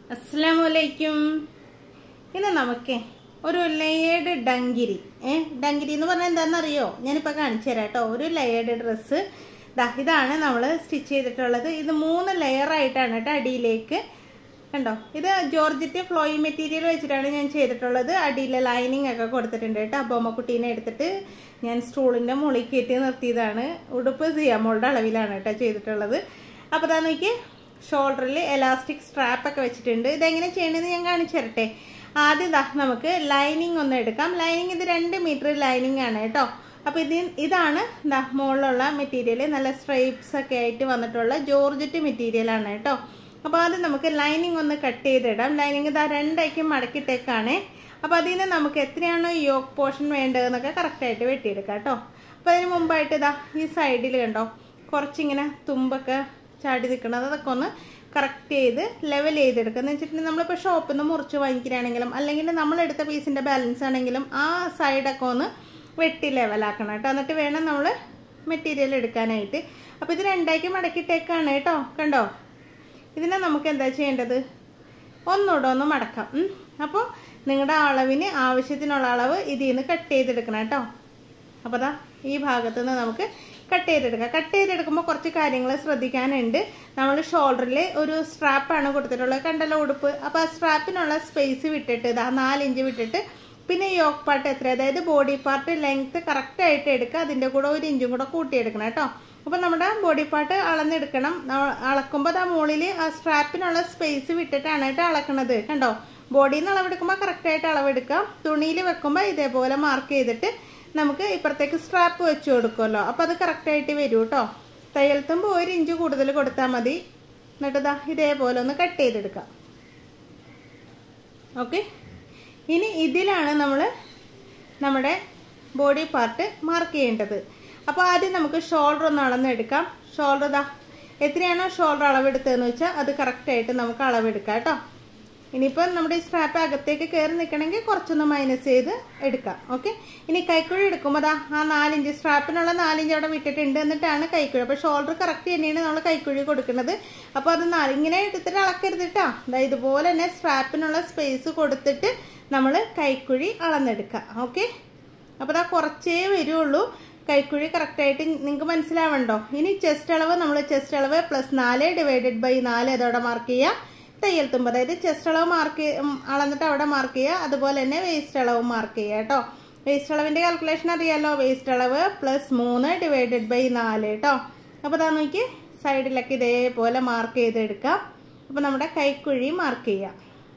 അസ്സാം വലൈക്കും ഇന്ന് നമുക്ക് ഒരു ലെയേർഡ് ഡങ്കിരി ഏ ഡങ്കിരി എന്ന് പറഞ്ഞാൽ എന്താണെന്നറിയോ ഞാനിപ്പോൾ കാണിച്ചു തരാം കേട്ടോ ഒരു ലെയേർഡ് ഡ്രസ്സ് ദാ ഇതാണ് നമ്മൾ സ്റ്റിച്ച് ചെയ്തിട്ടുള്ളത് ഇത് മൂന്ന് ലെയർ ആയിട്ടാണ് കേട്ടോ അടിയിലേക്ക് കണ്ടോ ഇത് ജോർജറ്റ് ഫ്ലോയി മെറ്റീരിയൽ വെച്ചിട്ടാണ് ഞാൻ ചെയ്തിട്ടുള്ളത് അടിയിൽ ലൈനിങ് ഒക്കെ കൊടുത്തിട്ടുണ്ട് കേട്ടോ ബൊമ്മക്കുട്ടീനെ എടുത്തിട്ട് ഞാൻ സ്റ്റൂളിൻ്റെ മുകളിൽ കയറ്റി നിർത്തിയതാണ് ഉടുപ്പ് സിയാമോളുടെ അളവിലാണ് കേട്ടോ ചെയ്തിട്ടുള്ളത് അപ്പോൾ അതാ നോക്കി ഷോൾഡറിൽ എലാസ്റ്റിക് സ്ട്രാപ്പ് ഒക്കെ വെച്ചിട്ടുണ്ട് ഇതെങ്ങനെ ചെയ്യണമെന്ന് ഞാൻ കാണിച്ചു തരട്ടെ ആദ്യം ദാ നമുക്ക് ലൈനിങ് ഒന്ന് എടുക്കാം ലൈനിങ് ഇത് രണ്ട് മീറ്റർ ലൈനിങ് ആണ് കേട്ടോ അപ്പോൾ ഇത് ഇതാണ് ദാ മുകളിലുള്ള മെറ്റീരിയൽ നല്ല സ്ട്രൈപ്സ് ഒക്കെ ആയിട്ട് വന്നിട്ടുള്ള ജോർജറ്റ് മെറ്റീരിയൽ ആണ് കേട്ടോ അപ്പോൾ ആദ്യം നമുക്ക് ലൈനിങ് ഒന്ന് കട്ട് ചെയ്തിടാം ലൈനിങ് ഇതാ രണ്ടാക്കി മടക്കിട്ടേക്കാണ് അപ്പോൾ അതിൽ നിന്ന് നമുക്ക് എത്രയാണോ യോക്ക് പോർഷൻ വേണ്ടതെന്നൊക്കെ കറക്റ്റായിട്ട് വെട്ടിയെടുക്കാം കേട്ടോ അപ്പോൾ അതിന് മുമ്പായിട്ട് ഇതാ ഈ സൈഡിൽ കണ്ടോ കുറച്ചിങ്ങനെ തുമ്പൊക്കെ ചാടി നിൽക്കുന്നത് അതൊക്കെ ഒന്ന് കറക്റ്റ് ചെയ്ത് ലെവൽ ചെയ്തെടുക്കുക എന്ന് വെച്ചിട്ടുണ്ടെങ്കിൽ നമ്മളിപ്പോൾ ഷോപ്പിൽ നിന്ന് മുറിച്ച് വാങ്ങിക്കുകയാണെങ്കിലും അല്ലെങ്കിൽ നമ്മളെടുത്ത പീസിൻ്റെ ബാലൻസ് ആണെങ്കിലും ആ സൈഡൊക്കെ ഒന്ന് വെട്ടി ലെവലാക്കണം കേട്ടോ എന്നിട്ട് വേണം നമ്മൾ മെറ്റീരിയൽ എടുക്കാനായിട്ട് അപ്പോൾ ഇത് രണ്ടാക്കി മടക്കിയിട്ടേക്കാണ് കേട്ടോ കണ്ടോ ഇതിനെ നമുക്ക് എന്താ ചെയ്യേണ്ടത് ഒന്നുകൂടെ ഒന്ന് മടക്കാം അപ്പോൾ നിങ്ങളുടെ അളവിന് ആവശ്യത്തിനുള്ള അളവ് ഇതിൽ നിന്ന് കട്ട് ചെയ്തെടുക്കണം കേട്ടോ അപ്പോൾ ദാ ഈ ഭാഗത്ത് നിന്ന് നമുക്ക് കട്ട് ചെയ്തെടുക്കാം കട്ട് ചെയ്തെടുക്കുമ്പോൾ കുറച്ച് കാര്യങ്ങൾ ശ്രദ്ധിക്കാനുണ്ട് നമ്മൾ ഷോൾഡറിൽ ഒരു സ്ട്രാപ്പാണ് കൊടുത്തിട്ടുള്ളത് കണ്ടല്ലോ ഉടുപ്പ് അപ്പോൾ ആ സ്ട്രാപ്പിനുള്ള സ്പേസ് വിട്ടിട്ട് ഇതാ നാലിഞ്ച് വിട്ടിട്ട് പിന്നെ യോക്ക് പാർട്ട് എത്ര അതായത് ബോഡി പാർട്ട് ലെങ്ത് കറക്റ്റായിട്ട് എടുക്കുക അതിൻ്റെ കൂടെ ഒരു ഇഞ്ചും കൂടെ കൂട്ടിയെടുക്കണം കേട്ടോ അപ്പോൾ നമ്മുടെ ബോഡി പാർട്ട് അളന്നെടുക്കണം അളക്കുമ്പോൾ ആ മുകളിൽ ആ സ്ട്രാപ്പിനുള്ള സ്പേസ് വിട്ടിട്ടാണ് കേട്ടോ അളക്കണത് കണ്ടോ ബോഡിയിൽ നിന്ന് അളവെടുക്കുമ്പോൾ കറക്റ്റായിട്ട് അളവെടുക്കാം തുണിയിൽ വെക്കുമ്പോൾ ഇതേപോലെ മാർക്ക് ചെയ്തിട്ട് നമുക്ക് ഇപ്പുറത്തേക്ക് സ്ട്രാപ്പ് വെച്ച് കൊടുക്കുമല്ലോ അപ്പോൾ അത് കറക്റ്റായിട്ട് വരും കേട്ടോ തയ്യൽ തുമ്പ് ഒരു ഇഞ്ച് കൂടുതൽ കൊടുത്താൽ മതി എന്നിട്ട് ഇതാ ഇതേപോലെ ഒന്ന് കട്ട് ചെയ്തെടുക്കാം ഓക്കെ ഇനി ഇതിലാണ് നമ്മൾ നമ്മുടെ ബോഡി പാർട്ട് മാർക്ക് ചെയ്യേണ്ടത് അപ്പോൾ ആദ്യം നമുക്ക് ഷോൾഡർ ഒന്ന് അളന്നെടുക്കാം ഷോൾഡർ ഇതാ എത്രയാണോ ഷോൾഡർ അളവെടുത്തതെന്ന് വെച്ചാൽ അത് കറക്റ്റായിട്ട് നമുക്ക് അളവെടുക്കാം കേട്ടോ ഇനിയിപ്പം നമ്മുടെ ഈ സ്ട്രാപ്പ് അകത്തേക്ക് കയറി നിൽക്കണമെങ്കിൽ കുറച്ചൊന്ന് മൈനസ് ചെയ്ത് എടുക്കാം ഓക്കെ ഇനി കൈക്കുഴി എടുക്കുമ്പോൾ അതാ ആ നാലിഞ്ച് സ്ട്രാപ്പിനുള്ള നാലിഞ്ച് അവിടെ വിട്ടിട്ടുണ്ട് എന്നിട്ടാണ് കൈക്കുഴി അപ്പോൾ ഷോൾഡർ കറക്റ്റ് തന്നെയാണ് നമ്മൾ കൈക്കുഴി കൊടുക്കുന്നത് അപ്പോൾ അത് നാല് ഇങ്ങനെ എടുത്തിട്ട് അളക്കരുത് കേട്ടോ അതാ ഇതുപോലെ തന്നെ സ്ട്രാപ്പിനുള്ള സ്പേസ് കൊടുത്തിട്ട് നമ്മൾ കൈക്കുഴി അളന്നെടുക്കുക ഓക്കെ അപ്പോൾ അതാ കുറച്ചേ വരുള്ളൂ കൈക്കുഴി കറക്റ്റായിട്ട് നിങ്ങൾക്ക് മനസ്സിലാവണ്ടോ ഇനി ചെസ്റ്റ് അളവ് നമ്മൾ ചെസ്റ്റ് അളവ് പ്ലസ് നാല് ഡിവൈഡഡ് ബൈ നാല് അതോടെ മാർക്ക് ചെയ്യുക തയ്യൽ തുമ്പ് അതായത് ചെസ്റ്റ് അളവ് മാർക്ക് അളന്നിട്ട് അവിടെ മാർക്ക് ചെയ്യുക അതുപോലെ തന്നെ വേസ്റ്റ് അളവ് മാർക്ക് ചെയ്യുക കേട്ടോ വേസ്റ്റ് അളവിൻ്റെ കാൽക്കുലേഷൻ അറിയാലോ വേസ്റ്റ് അളവ് പ്ലസ് മൂന്ന് ഡിവൈഡഡ് ബൈ നാല് കേട്ടോ അപ്പോൾ അതാ നോക്കി സൈഡിലൊക്കെ ഇതേപോലെ മാർക്ക് ചെയ്തെടുക്കാം അപ്പോൾ നമ്മുടെ കൈക്കുഴി മാർക്ക് ചെയ്യാം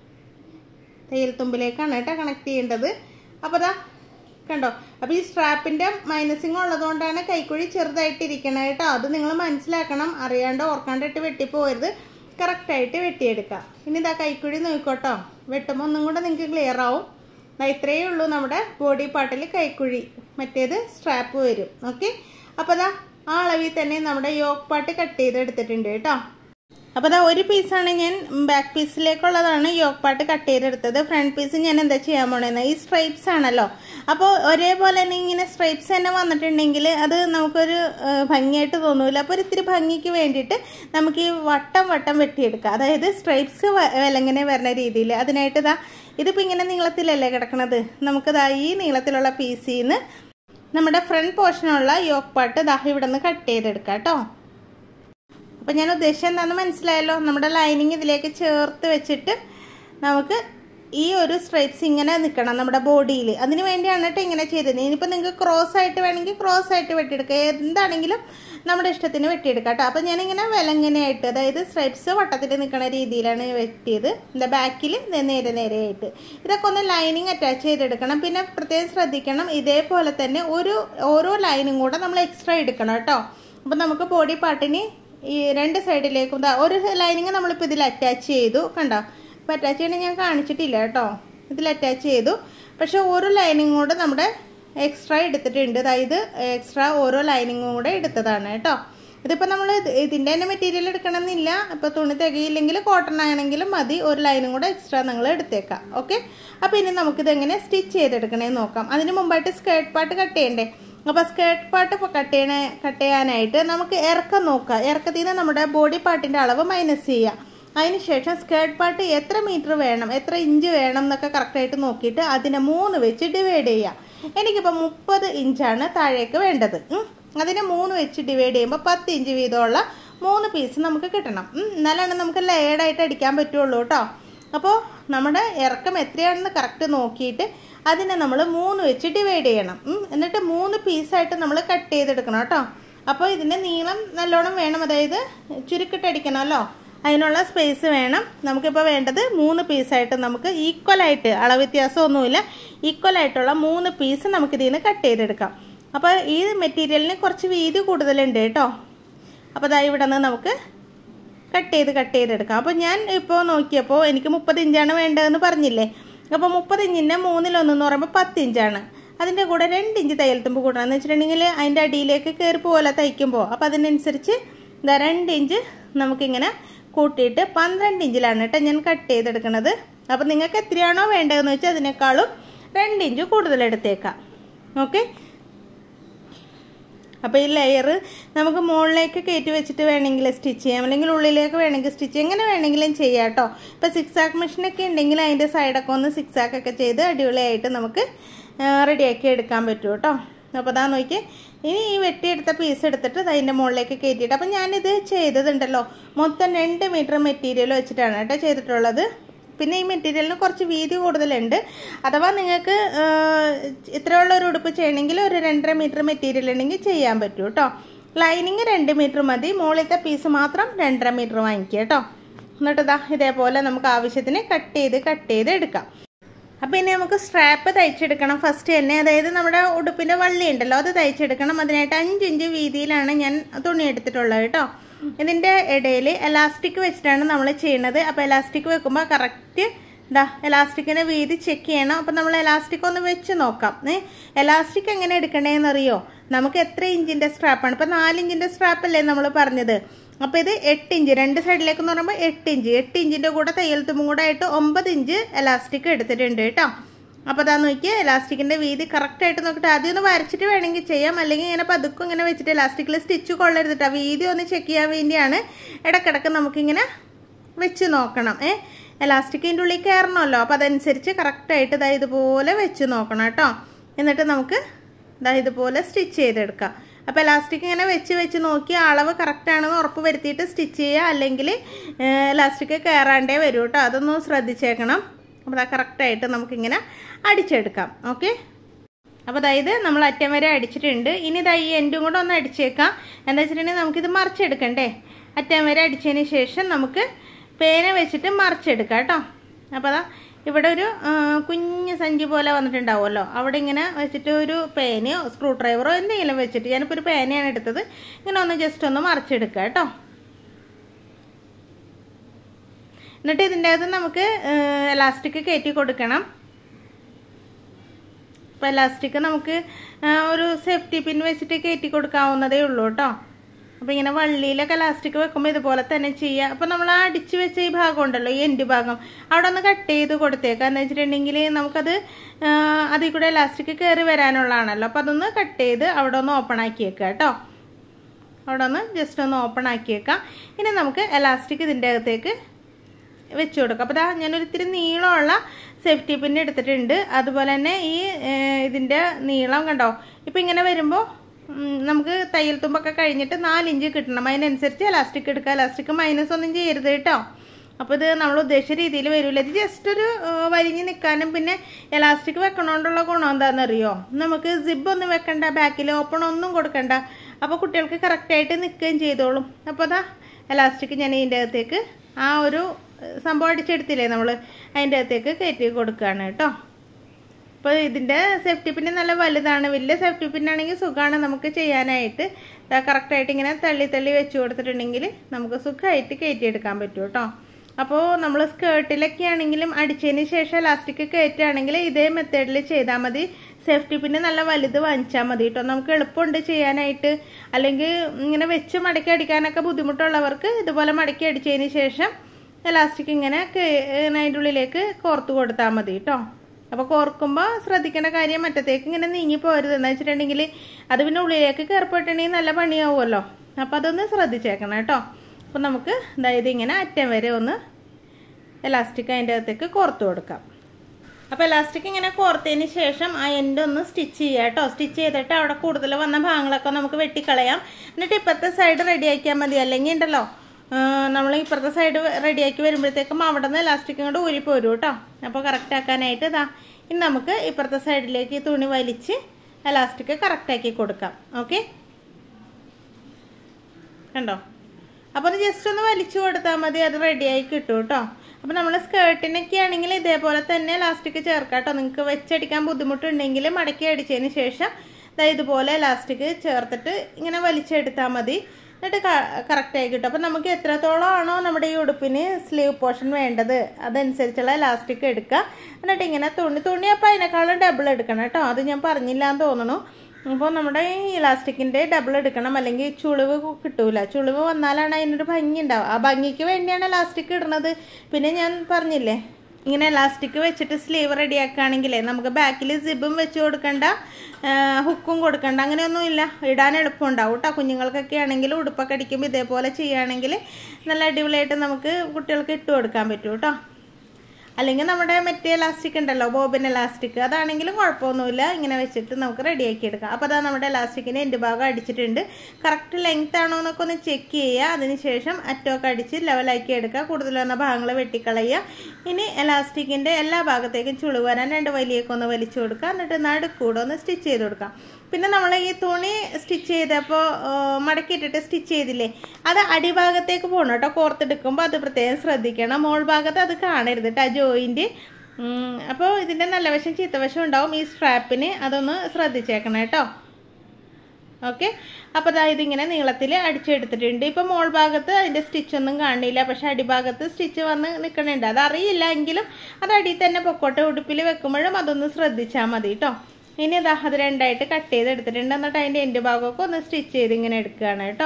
തയ്യൽ തുമ്പിലേക്കാണ് കേട്ടോ കണക്ട് ചെയ്യേണ്ടത് അപ്പോൾ അതാ കണ്ടോ അപ്പോൾ ഈ സ്ട്രാപ്പിൻ്റെ മൈനസിങ് ഉള്ളതുകൊണ്ടാണ് കൈക്കുഴി ചെറുതായിട്ട് ഇരിക്കണത് കേട്ടോ അത് നിങ്ങൾ മനസ്സിലാക്കണം അറിയാണ്ട് ഓർക്കാണ്ടിട്ട് വെട്ടിപ്പോകരുത് കറക്റ്റായിട്ട് വെട്ടിയെടുക്കാം ഇനി ഇതാ കൈക്കുഴി നോക്കോട്ടോ വെട്ടുമ്പോൾ ഒന്നും കൂടെ നിങ്ങൾക്ക് ക്ലിയർ ആവും ഇത്രയേ ഉള്ളൂ നമ്മുടെ ബോഡി പാർട്ടിൽ കൈക്കുഴി മറ്റേത് സ്ട്രാപ്പ് വരും ഓക്കെ അപ്പോൾ അതാ ആ അളവിൽ തന്നെ നമ്മുടെ യോക്ക് പാർട്ട് കട്ട് ചെയ്ത് എടുത്തിട്ടുണ്ട് കേട്ടോ അപ്പോൾ അതാ ഒരു പീസാണ് ഞാൻ ബാക്ക് പീസിലേക്കുള്ളതാണ് യോക്ക് പാർട്ട് കട്ട് ചെയ്തെടുത്തത് ഫ്രണ്ട് പീസ് ഞാൻ എന്താ ചെയ്യാൻ പോണേന്ന് ഈ സ്ട്രൈപ്സ് ആണല്ലോ അപ്പോൾ ഒരേപോലെ തന്നെ ഇങ്ങനെ സ്ട്രൈപ്സ് തന്നെ വന്നിട്ടുണ്ടെങ്കിൽ അത് നമുക്കൊരു ഭംഗിയായിട്ട് തോന്നൂല അപ്പോൾ ഒരു ഇത്തിരി ഭംഗിക്ക് വേണ്ടിയിട്ട് നമുക്ക് ഈ വട്ടം വട്ടം വെട്ടിയെടുക്കാം അതായത് സ്ട്രൈപ്സ് വിലങ്ങനെ വരുന്ന രീതിയിൽ അതിനായിട്ട് ഇതാ ഇതിപ്പോൾ ഇങ്ങനെ നീളത്തിലല്ലേ കിടക്കണത് നമുക്കിതാ ഈ നീളത്തിലുള്ള പീസിൽ നിന്ന് നമ്മുടെ ഫ്രണ്ട് പോർഷനുള്ള യോക്ക് പാർട്ട് ദാ ഇവിടെ നിന്ന് കട്ട് ചെയ്തെടുക്കാം കേട്ടോ അപ്പം ഞാൻ ഉദ്ദേശം എന്താണെന്ന് മനസ്സിലായല്ലോ നമ്മുടെ ലൈനിങ് ഇതിലേക്ക് ചേർത്ത് വെച്ചിട്ട് നമുക്ക് ഈ ഒരു സ്ട്രൈപ്സ് ഇങ്ങനെ നിൽക്കണം നമ്മുടെ ബോഡിയിൽ അതിന് വേണ്ടിയാണ് കേട്ടോ ഇങ്ങനെ ചെയ്തത് ഇനിയിപ്പോൾ നിങ്ങൾക്ക് ക്രോസ് ആയിട്ട് വേണമെങ്കിൽ ക്രോസ് ആയിട്ട് വെട്ടിയെടുക്കുക എന്താണെങ്കിലും നമ്മുടെ ഇഷ്ടത്തിന് വെട്ടിയെടുക്കാം കേട്ടോ അപ്പം ഞാനിങ്ങനെ വിലങ്ങനെയായിട്ട് അതായത് സ്ട്രൈപ്സ് വട്ടത്തിൽ നിൽക്കുന്ന രീതിയിലാണ് വെട്ടിയത് എന്താ ബാക്കിൽ നേരെ നേരെയായിട്ട് ഇതൊക്കെ ഒന്ന് ലൈനിങ് അറ്റാച്ച് ചെയ്തെടുക്കണം പിന്നെ പ്രത്യേകം ശ്രദ്ധിക്കണം ഇതേപോലെ തന്നെ ഒരു ഓരോ ലൈനും കൂടെ നമ്മൾ എക്സ്ട്രാ എടുക്കണം കേട്ടോ അപ്പം നമുക്ക് ബോഡി പാർട്ടിന് ഈ രണ്ട് സൈഡിലേക്കും ഒരു ലൈനിങ് നമ്മളിപ്പോൾ ഇതിൽ അറ്റാച്ച് ചെയ്തു കണ്ടോ അപ്പോൾ അറ്റാച്ച് ചെയ്യണത് ഞാൻ കാണിച്ചിട്ടില്ല കേട്ടോ ഇതിൽ അറ്റാച്ച് ചെയ്തു പക്ഷേ ഓരോ ലൈനിങ്ങും കൂടെ നമ്മുടെ എക്സ്ട്രാ എടുത്തിട്ടുണ്ട് അതായത് എക്സ്ട്രാ ഓരോ ലൈനിങ്ങും കൂടെ എടുത്തതാണ് കേട്ടോ ഇതിപ്പോൾ നമ്മൾ ഇതിൻ്റെ തന്നെ മെറ്റീരിയൽ എടുക്കണമെന്നില്ല ഇപ്പോൾ തുണി തികയില്ലെങ്കിൽ കോട്ടൺ ആണെങ്കിലും മതി ഒരു ലൈനും കൂടെ എക്സ്ട്രാ നിങ്ങൾ എടുത്തേക്കാം ഓക്കെ അപ്പോൾ ഇനി നമുക്കിതെങ്ങനെ സ്റ്റിച്ച് ചെയ്തെടുക്കണേന്ന് നോക്കാം അതിന് മുമ്പായിട്ട് സ്കേർട്ട് പാർട്ട് കട്ട് ചെയ്യണ്ടേ അപ്പോൾ സ്കേർട്ട് പാർട്ട് ഇപ്പോൾ കട്ട് ചെയ്യണ കട്ട് ചെയ്യാനായിട്ട് നമുക്ക് ഇറക്കം നോക്കാം ഇറക്കത്തിൽ നിന്ന് നമ്മുടെ ബോഡി പാർട്ടിൻ്റെ അളവ് മൈനസ് ചെയ്യുക അതിനുശേഷം സ്കേർട്ട് പാർട്ട് എത്ര മീറ്റർ വേണം എത്ര ഇഞ്ച് വേണം എന്നൊക്കെ കറക്റ്റായിട്ട് നോക്കിയിട്ട് അതിനെ മൂന്ന് വെച്ച് ഡിവൈഡ് ചെയ്യുക എനിക്കിപ്പോൾ മുപ്പത് ഇഞ്ചാണ് താഴേക്ക് വേണ്ടത് ഉം. അതിനെ മൂന്ന് വെച്ച് ഡിവൈഡ് ചെയ്യുമ്പോൾ പത്ത് ഇഞ്ച് വീതമുള്ള മൂന്ന് പീസ് നമുക്ക് കിട്ടണം ഉം. എന്നാലാണ് നമുക്ക് ലെയർഡായിട്ട് അടിക്കാൻ പറ്റുള്ളൂ കേട്ടോ അപ്പോൾ നമ്മുടെ ഇറക്കം എത്രയാണെന്ന് കറക്റ്റ് നോക്കിയിട്ട് അതിനെ നമ്മൾ മൂന്ന് വെച്ച് ഡിവൈഡ് ചെയ്യണം ഉം. എന്നിട്ട് മൂന്ന് പീസായിട്ട് നമ്മൾ കട്ട് ചെയ്തെടുക്കണം കേട്ടോ അപ്പോൾ ഇതിൻ്റെ നീളം നല്ലോണം വേണം അതായത് ചുരുക്കിട്ടടിക്കണമല്ലോ അതിനുള്ള സ്പേസ് വേണം നമുക്കിപ്പോൾ വേണ്ടത് മൂന്ന് പീസായിട്ട് നമുക്ക് ഈക്വലായിട്ട് അളവ് വ്യത്യാസമൊന്നുമില്ല ഈക്വലായിട്ടുള്ള മൂന്ന് പീസ് നമുക്കിതിൽ നിന്ന് കട്ട് ചെയ്തെടുക്കാം അപ്പോൾ ഈ മെറ്റീരിയലിന് കുറച്ച് വീതി കൂടുതലുണ്ട് കേട്ടോ അപ്പോൾ അതാ ഇവിടെ നിന്ന് നമുക്ക് കട്ട് ചെയ്ത് കട്ട് ചെയ്തെടുക്കാം അപ്പോൾ ഞാൻ ഇപ്പോൾ നോക്കിയപ്പോൾ എനിക്ക് മുപ്പത് ഇഞ്ചാണ് വേണ്ടതെന്ന് പറഞ്ഞില്ലേ അപ്പോൾ മുപ്പത് ഇഞ്ചിൻ്റെ മൂന്നിലൊന്നെന്ന് പറയുമ്പോൾ പത്ത് ഇഞ്ചാണ് അതിൻ്റെ കൂടെ രണ്ട് ഇഞ്ച് തയ്യൽ തുമ്പ് കൂടണം എന്ന് വെച്ചിട്ടുണ്ടെങ്കിൽ അതിൻ്റെ അടിയിലേക്ക് കയറി പോലെ തയ്ക്കുമ്പോൾ അപ്പോൾ അതിനനുസരിച്ച് ഇതാ രണ്ട് ഇഞ്ച് നമുക്കിങ്ങനെ കൂട്ടിയിട്ട് പന്ത്രണ്ട് ഇഞ്ചിലാണ് കേട്ടോ ഞാൻ കട്ട് ചെയ്തെടുക്കുന്നത് അപ്പോൾ നിങ്ങൾക്ക് എത്രയാണോ വേണ്ടതെന്ന് വെച്ചാൽ അതിനേക്കാളും രണ്ട് ഇഞ്ച് കൂടുതൽ എടുത്തേക്കാം ഓക്കെ അപ്പോൾ ഈ ലെയർ നമുക്ക് മുകളിലേക്ക് കയറ്റി വെച്ചിട്ട് വേണമെങ്കിൽ സ്റ്റിച്ച് ചെയ്യാം അല്ലെങ്കിൽ ഉള്ളിലേക്ക് വേണമെങ്കിൽ സ്റ്റിച്ച് എങ്ങനെ വേണമെങ്കിലും ചെയ്യാം കേട്ടോ ഇപ്പോൾ സിക്സ് ആക്ക് മെഷീനൊക്കെ ഉണ്ടെങ്കിൽ അതിൻ്റെ സൈഡൊക്കെ ഒന്ന് സിക്സ് ആക്കൊക്കെ ചെയ്ത് അടിപൊളിയായിട്ട് നമുക്ക് റെഡിയാക്കി എടുക്കാൻ പറ്റും കേട്ടോ അപ്പോൾ അതാ നോക്കി ഇനി ഈ വെട്ടിയെടുത്ത പീസ് എടുത്തിട്ട് അതിൻ്റെ മുകളിലേക്ക് കയറ്റിയിട്ട് അപ്പം ഞാനിത് ചെയ്തതുണ്ടല്ലോ മൊത്തം രണ്ട് മീറ്റർ മെറ്റീരിയൽ വെച്ചിട്ടാണ് കേട്ടോ ചെയ്തിട്ടുള്ളത് പിന്നെ ഈ മെറ്റീരിയലിന് കുറച്ച് വീതി കൂടുതലുണ്ട് അഥവാ നിങ്ങൾക്ക് ഇത്രയുള്ള ഒരു ഉടുപ്പ് ചെയ്യണമെങ്കിൽ ഒരു രണ്ടര മീറ്റർ മെറ്റീരിയൽ ഉണ്ടെങ്കിൽ ചെയ്യാൻ പറ്റും കേട്ടോ ലൈനിങ് രണ്ട് മീറ്റർ മതി മുകളിലത്തെ പീസ് മാത്രം രണ്ടര മീറ്റർ വാങ്ങിക്കുക കേട്ടോ എന്നിട്ട് ഇതാ ഇതേപോലെ നമുക്ക് ആവശ്യത്തിന് കട്ട് ചെയ്ത് കട്ട് ചെയ്ത് എടുക്കാം അപ്പോൾ ഇനി നമുക്ക് സ്ട്രാപ്പ് തയ്ച്ചെടുക്കണം ഫസ്റ്റ് തന്നെ അതായത് നമ്മുടെ ഉടുപ്പിൻ്റെ വള്ളി ഉണ്ടല്ലോ അത് തയ്ച്ചെടുക്കണം അതിനായിട്ട് അഞ്ച് ഇഞ്ച് വീതിയിലാണ് ഞാൻ തുണി എടുത്തിട്ടുള്ളത് കേട്ടോ ഇതിൻ്റെ ഇടയിൽ എലാസ്റ്റിക് വെച്ചിട്ടാണ് നമ്മൾ ചെയ്യുന്നത് അപ്പോൾ എലാസ്റ്റിക് വെക്കുമ്പോൾ കറക്റ്റ് ഇതാ എലാസ്റ്റിക്കിൻ്റെ വീതി ചെക്ക് ചെയ്യണം അപ്പോൾ നമ്മൾ എലാസ്റ്റിക് ഒന്ന് വെച്ച് നോക്കാം ഏ എലാസ്റ്റിക് എങ്ങനെ എടുക്കണേന്ന് അറിയോ നമുക്ക് എത്ര ഇഞ്ചിൻ്റെ സ്ട്രാപ്പാണ് ഇപ്പോൾ നാല് ഇഞ്ചിൻ്റെ സ്ട്രാപ്പല്ലേ നമ്മൾ പറഞ്ഞത് അപ്പോൾ ഇത് എട്ട് ഇഞ്ച് രണ്ട് സൈഡിലേക്ക് എന്ന് പറയുമ്പോൾ എട്ട് ഇഞ്ച് എട്ട് ഇഞ്ചിൻ്റെ കൂടെ തയ്യൽ തുമ്പും കൂടെ ആയിട്ട് ഒമ്പത് ഇഞ്ച് എലാസ്റ്റിക് എടുത്തിട്ടുണ്ട് കേട്ടോ അപ്പോൾ അതാ നോക്കിയാൽ എലാസ്റ്റിക്കിൻ്റെ വീതി കറക്റ്റായിട്ട് നോക്കിയിട്ട് ആദ്യം ഒന്ന് വരച്ചിട്ട് വേണമെങ്കിൽ ചെയ്യാം അല്ലെങ്കിൽ ഇങ്ങനെ പതുക്കും ഇങ്ങനെ വെച്ചിട്ട് എലാസ്റ്റിക്കിൽ സ്റ്റിച്ച് കൊള്ളരുതിട്ട് ആ വീതി ഒന്ന് ചെക്ക് ചെയ്യാൻ വേണ്ടിയാണ് ഇടക്കിടക്ക് നമുക്കിങ്ങനെ വെച്ച് നോക്കണം ഏ എലാസ്റ്റിക്കിൻ്റെ ഉള്ളിൽ കയറണമല്ലോ അപ്പോൾ അതനുസരിച്ച് കറക്റ്റായിട്ട് ഇതാ ഇതുപോലെ വെച്ച് നോക്കണം കേട്ടോ എന്നിട്ട് നമുക്ക് ഇതാ ഇതുപോലെ സ്റ്റിച്ച് ചെയ്തെടുക്കാം അപ്പോൾ എലാസ്റ്റിക് ഇങ്ങനെ വെച്ച് വെച്ച് നോക്കി അളവ് കറക്റ്റാണെന്ന് ഉറപ്പ് വരുത്തിയിട്ട് സ്റ്റിച്ച് ചെയ്യുക അല്ലെങ്കിൽ എലാസ്റ്റിക് കയറാണ്ടേ വരും കേട്ടോ അതൊന്ന് ശ്രദ്ധിച്ചേക്കണം അപ്പോൾ അത് കറക്റ്റായിട്ട് നമുക്കിങ്ങനെ അടിച്ചെടുക്കാം ഓക്കെ അപ്പോൾ അതായത് നമ്മൾ അറ്റം വരെ അടിച്ചിട്ടുണ്ട് ഇനി ഇതാ ഈ എൻഡും കൂടെ ഒന്ന് അടിച്ചേക്കാം എന്താ വെച്ചിട്ടുണ്ടെങ്കിൽ നമുക്കിത് മറിച്ചെടുക്കണ്ടേ അറ്റം വരെ അടിച്ചതിന് ശേഷം നമുക്ക് പേന വെച്ചിട്ട് മറിച്ചെടുക്കാം കേട്ടോ അപ്പോൾ അതാ ഇവിടെ ഒരു കുഞ്ഞ് സഞ്ചി പോലെ വന്നിട്ടുണ്ടാവുമല്ലോ അവിടെ ഇങ്ങനെ വെച്ചിട്ട് ഒരു പേനയോ സ്ക്രൂ ഡ്രൈവറോ എന്തെങ്കിലും വെച്ചിട്ട് ഞാനിപ്പോൾ ഒരു പേനയാണ് എടുത്തത് ഇങ്ങനെ ഒന്ന് ജസ്റ്റ് ഒന്ന് മറിച്ചെടുക്കുക കേട്ടോ എന്നിട്ട് ഇതിൻ്റെ അകത്ത് നമുക്ക് എലാസ്റ്റിക് കയറ്റി കൊടുക്കണം അപ്പോൾ എലാസ്റ്റിക് നമുക്ക് ഒരു സേഫ്റ്റി പിൻ വെച്ചിട്ട് കയറ്റി കൊടുക്കാവുന്നതേ ഉള്ളൂ കേട്ടോ അപ്പോൾ ഇങ്ങനെ വള്ളിയിലൊക്കെ എലാസ്റ്റിക് വെക്കുമ്പോൾ ഇതുപോലെ തന്നെ ചെയ്യുക അപ്പോൾ നമ്മൾ ആ അടിച്ച് വെച്ച ഈ ഭാഗം ഉണ്ടല്ലോ ഈ എൻഡ് ഭാഗം അവിടെ ഒന്ന് കട്ട് ചെയ്ത് കൊടുത്തേക്കാം എന്ന് വെച്ചിട്ടുണ്ടെങ്കിൽ നമുക്കത് അതിൽ കൂടെ എലാസ്റ്റിക് കയറി വരാനുള്ളതാണല്ലോ അപ്പോൾ അതൊന്ന് കട്ട് ചെയ്ത് അവിടെ ഒന്ന് ഓപ്പൺ ആക്കി വെക്കുക കേട്ടോ അവിടെ ഒന്ന് ജസ്റ്റ് ഒന്ന് ഓപ്പൺ ആക്കി വെക്കാം ഇനി നമുക്ക് എലാസ്റ്റിക് ഇതിൻ്റെ അകത്തേക്ക് വെച്ച് കൊടുക്കാം അപ്പോൾ ഇതാ ഞാനൊരു ഇത്തിരി നീളമുള്ള സേഫ്റ്റി പിൻ എടുത്തിട്ടുണ്ട് അതുപോലെ തന്നെ ഈ ഇതിൻ്റെ നീളം കണ്ടോ ഇപ്പം ഇങ്ങനെ വരുമ്പോൾ നമുക്ക് തയ്യൽ തുമ്പൊക്കെ കഴിഞ്ഞിട്ട് നാലിഞ്ച് കിട്ടണം അതിനനുസരിച്ച് എലാസ്റ്റിക് എടുക്കുക എലാസ്റ്റിക് മൈനസ് ഒന്നും ചെയ്യരുത് കേട്ടോ അപ്പോൾ ഇത് നമ്മൾ ഉദ്ദേശിച്ച രീതിയിൽ വരില്ല ഇത് ജസ്റ്റ് ഒരു വലിഞ്ഞ് നിൽക്കാനും പിന്നെ എലാസ്റ്റിക് വെക്കണോണ്ടുള്ള ഗുണം എന്താണെന്നറിയോ നമുക്ക് സിബ് ഒന്നും വെക്കണ്ട ബാക്കിൽ ഓപ്പൺ ഒന്നും കൊടുക്കണ്ട അപ്പോൾ കുട്ടികൾക്ക് കറക്റ്റായിട്ട് നിൽക്കുകയും ചെയ്തോളും അപ്പോൾ അതാ എലാസ്റ്റിക് ഞാൻ ഇതിൻ്റെ അകത്തേക്ക് ആ ഒരു സംഭവം അടിച്ചെടുത്തില്ലേ നമ്മൾ അതിൻ്റെ അകത്തേക്ക് കയറ്റി കൊടുക്കുകയാണ് കേട്ടോ അപ്പോൾ ഇതിൻ്റെ സേഫ്റ്റി പിന്ന് നല്ല വലുതാണ് വലിയ സേഫ്റ്റി പിന്നാണെങ്കിൽ സുഖമാണ് നമുക്ക് ചെയ്യാനായിട്ട് കറക്റ്റായിട്ട് ഇങ്ങനെ തള്ളി തള്ളി വെച്ച് കൊടുത്തിട്ടുണ്ടെങ്കിൽ നമുക്ക് സുഖമായിട്ട് കയറ്റിയെടുക്കാൻ പറ്റും കേട്ടോ അപ്പോൾ നമ്മൾ സ്കേർട്ടിലൊക്കെ ആണെങ്കിലും അടിച്ചതിന് ശേഷം ഇലാസ്റ്റിക് കയറ്റുകയാണെങ്കിൽ ഇതേ മെത്തേഡിൽ ചെയ്താൽ മതി സേഫ്റ്റി പിന്നെ നല്ല വലുത് വാങ്ങിച്ചാൽ മതി കേട്ടോ നമുക്ക് എളുപ്പമുണ്ട് ചെയ്യാനായിട്ട് അല്ലെങ്കിൽ ഇങ്ങനെ വെച്ച് മടക്കി അടിക്കാനൊക്കെ ബുദ്ധിമുട്ടുള്ളവർക്ക് ഇതുപോലെ മടക്കി അടിച്ചതിന് ശേഷം ഇലാസ്റ്റിക് ഇങ്ങനെ അതിൻ്റെ ഉള്ളിലേക്ക് കോർത്ത് കൊടുത്താൽ മതി കേട്ടോ അപ്പോൾ കോർക്കുമ്പോൾ ശ്രദ്ധിക്കേണ്ട കാര്യം മറ്റത്തേക്ക് ഇങ്ങനെ നീങ്ങി പോരുത് എന്ന് വെച്ചിട്ടുണ്ടെങ്കിൽ അത് പിന്നെ ഉള്ളിലേക്ക് കയറിപ്പോയിട്ടുണ്ടെങ്കിൽ നല്ല പണിയാവുമല്ലോ അപ്പോൾ അതൊന്ന് ശ്രദ്ധിച്ചേക്കണം കേട്ടോ അപ്പോൾ നമുക്ക് അതായത് ഇങ്ങനെ അറ്റം വരെ ഒന്ന് എലാസ്റ്റിക് അതിൻ്റെ അകത്തേക്ക് കോർത്ത് കൊടുക്കാം അപ്പോൾ എലാസ്റ്റിക് ഇങ്ങനെ കോർത്തതിന് ശേഷം ആ എൻഡ് ഒന്ന് സ്റ്റിച്ച് ചെയ്യുക കേട്ടോ സ്റ്റിച്ച് ചെയ്തിട്ട് അവിടെ കൂടുതൽ വന്ന ഭാഗങ്ങളൊക്കെ നമുക്ക് വെട്ടിക്കളയാം എന്നിട്ട് ഇപ്പുറത്തെ സൈഡ് റെഡിയാക്കിയാൽ മതി അല്ലെങ്കിൽ ഉണ്ടല്ലോ നമ്മൾ ഇപ്പുറത്തെ സൈഡ് റെഡിയാക്കി വരുമ്പോഴത്തേക്കും അവിടെ നിന്ന് എലാസ്റ്റിക് ഇങ്ങോട്ട് ഊരിപ്പോരും കേട്ടോ അപ്പോൾ കറക്റ്റ് ആക്കാനായിട്ട് ഇതാ ഇനി നമുക്ക് ഇപ്പുറത്തെ സൈഡിലേക്ക് ഈ തുണി വലിച്ച് എലാസ്റ്റിക് കറക്റ്റാക്കി കൊടുക്കാം ഓക്കെ കണ്ടോ അപ്പോൾ അത് ജസ്റ്റ് ഒന്ന് വലിച്ചു കൊടുത്താൽ മതി അത് റെഡിയായി കിട്ടും കേട്ടോ അപ്പോൾ നമ്മൾ സ്കേർട്ടിനൊക്കെ ആണെങ്കിൽ ഇതേപോലെ തന്നെ ലാസ്റ്റിക് ചേർക്കാം കേട്ടോ നിങ്ങൾക്ക് വെച്ചടിക്കാൻ ബുദ്ധിമുട്ടുണ്ടെങ്കിൽ മടക്കി അടിച്ചതിന് ശേഷം ദാ ഇതുപോലെ ലാസ്റ്റിക് ചേർത്തിട്ട് ഇങ്ങനെ വലിച്ചെടുത്താൽ മതി എന്നിട്ട് കറക്റ്റായി കിട്ടും അപ്പോൾ നമുക്ക് എത്രത്തോളം ആണോ നമ്മുടെ ഈ ഉടുപ്പിന് സ്ലീവ് പോർഷൻ വേണ്ടത് അതനുസരിച്ചുള്ള ലാസ്റ്റിക് എടുക്കുക എന്നിട്ട് ഇങ്ങനെ തുണി തുണി അപ്പോൾ അതിനേക്കാളും ഡബിൾ എടുക്കണം കേട്ടോ അത് ഞാൻ പറഞ്ഞില്ല എന്ന് തോന്നുന്നു അപ്പോൾ നമ്മുടെ ഈ ഇലാസ്റ്റിക്കിൻ്റെ ഡബിൾ എടുക്കണം അല്ലെങ്കിൽ ചുളിവ് കിട്ടൂല ചുളിവ് വന്നാലാണ് അതിനൊരു ഭംഗി ഉണ്ടാവുക ആ ഭംഗിക്ക് വേണ്ടിയാണ് ഇലാസ്റ്റിക് ഇടുന്നത് പിന്നെ ഞാൻ പറഞ്ഞില്ലേ ഇങ്ങനെ ഇലാസ്റ്റിക് വെച്ചിട്ട് സ്ലീവ് റെഡിയാക്കുകയാണെങ്കിലേ നമുക്ക് ബാക്കിൽ സിബും വെച്ച് കൊടുക്കണ്ട ഹുക്കും കൊടുക്കണ്ട അങ്ങനെയൊന്നും ഇല്ല ഇടാൻ എളുപ്പമുണ്ടാവും കേട്ടോ കുഞ്ഞുങ്ങൾക്കൊക്കെ ആണെങ്കിൽ ഉടുപ്പൊക്കെ അടിക്കുമ്പോൾ ഇതേപോലെ ചെയ്യുകയാണെങ്കിൽ നല്ല അടിപൊളിയായിട്ട് നമുക്ക് കുട്ടികൾക്ക് ഇട്ട് കൊടുക്കാൻ പറ്റും കേട്ടോ അല്ലെങ്കിൽ നമ്മുടെ മറ്റേ എലാസ്റ്റിക് ഉണ്ടല്ലോ ബോബിൻ എലാസ്റ്റിക് അതാണെങ്കിലും കുഴപ്പമൊന്നുമില്ല ഇങ്ങനെ വെച്ചിട്ട് നമുക്ക് റെഡിയാക്കി എടുക്കാം അപ്പോൾ അതാ നമ്മുടെ എലാസ്റ്റിക്കിൻ്റെ എൻ്റെ ഭാഗം അടിച്ചിട്ടുണ്ട് കറക്റ്റ് ലെങ്ത് ആണോ എന്നൊക്കെ ഒന്ന് ചെക്ക് ചെയ്യുക അതിനുശേഷം അറ്റമൊക്കെ അടിച്ച് ലെവലാക്കി എടുക്കുക കൂടുതൽ വന്ന ഭാഗങ്ങൾ വെട്ടിക്കളയുക ഇനി എലാസ്റ്റിക്കിൻ്റെ എല്ലാ ഭാഗത്തേക്കും ചുളിവ് വരാൻ രണ്ട് വലിയൊക്കെ ഒന്ന് വലിച്ചു കൊടുക്കുക എന്നിട്ട് നടുക്കൂടെ ഒന്ന് സ്റ്റിച്ച് ചെയ്ത് കൊടുക്കാം പിന്നെ നമ്മൾ ഈ തുണി സ്റ്റിച്ച് ചെയ്തപ്പോൾ മടക്കിയിട്ടിട്ട് സ്റ്റിച്ച് ചെയ്തില്ലേ അത് അടിഭാഗത്തേക്ക് പോകണം കേട്ടോ കോർത്തെടുക്കുമ്പോൾ അത് പ്രത്യേകം ശ്രദ്ധിക്കണം മോൾ ഭാഗത്ത് അത് കാണരുത് കേട്ടോ ആ ജോയിൻറ്റ് അപ്പോൾ ഇതിൻ്റെ നല്ല വശം ചീത്തവശം ഉണ്ടാവും ഈ സ്ട്രാപ്പിന് അതൊന്ന് ശ്രദ്ധിച്ചേക്കണം കേട്ടോ ഓക്കെ അപ്പോൾ അതാ ഇതിങ്ങനെ നീളത്തിൽ അടിച്ചെടുത്തിട്ടുണ്ട് ഇപ്പം മോൾ ഭാഗത്ത് അതിൻ്റെ സ്റ്റിച്ചൊന്നും കാണില്ല പക്ഷെ അടിഭാഗത്ത് സ്റ്റിച്ച് വന്ന് നിൽക്കണുണ്ട് അതറിയില്ല എങ്കിലും അത് അടിയിൽ തന്നെ പൊക്കോട്ടെ ഉടുപ്പിൽ വെക്കുമ്പോഴും അതൊന്ന് ശ്രദ്ധിച്ചാൽ മതി കേട്ടോ ഇനി ഇതാ അത് രണ്ടായിട്ട് കട്ട് ചെയ്ത് എടുത്തിട്ടുണ്ട് എന്നിട്ട് അതിൻ്റെ എൻ്റെ ഭാഗമൊക്കെ ഒന്ന് സ്റ്റിച്ച് ചെയ്ത് ഇങ്ങനെ എടുക്കുകയാണ് കേട്ടോ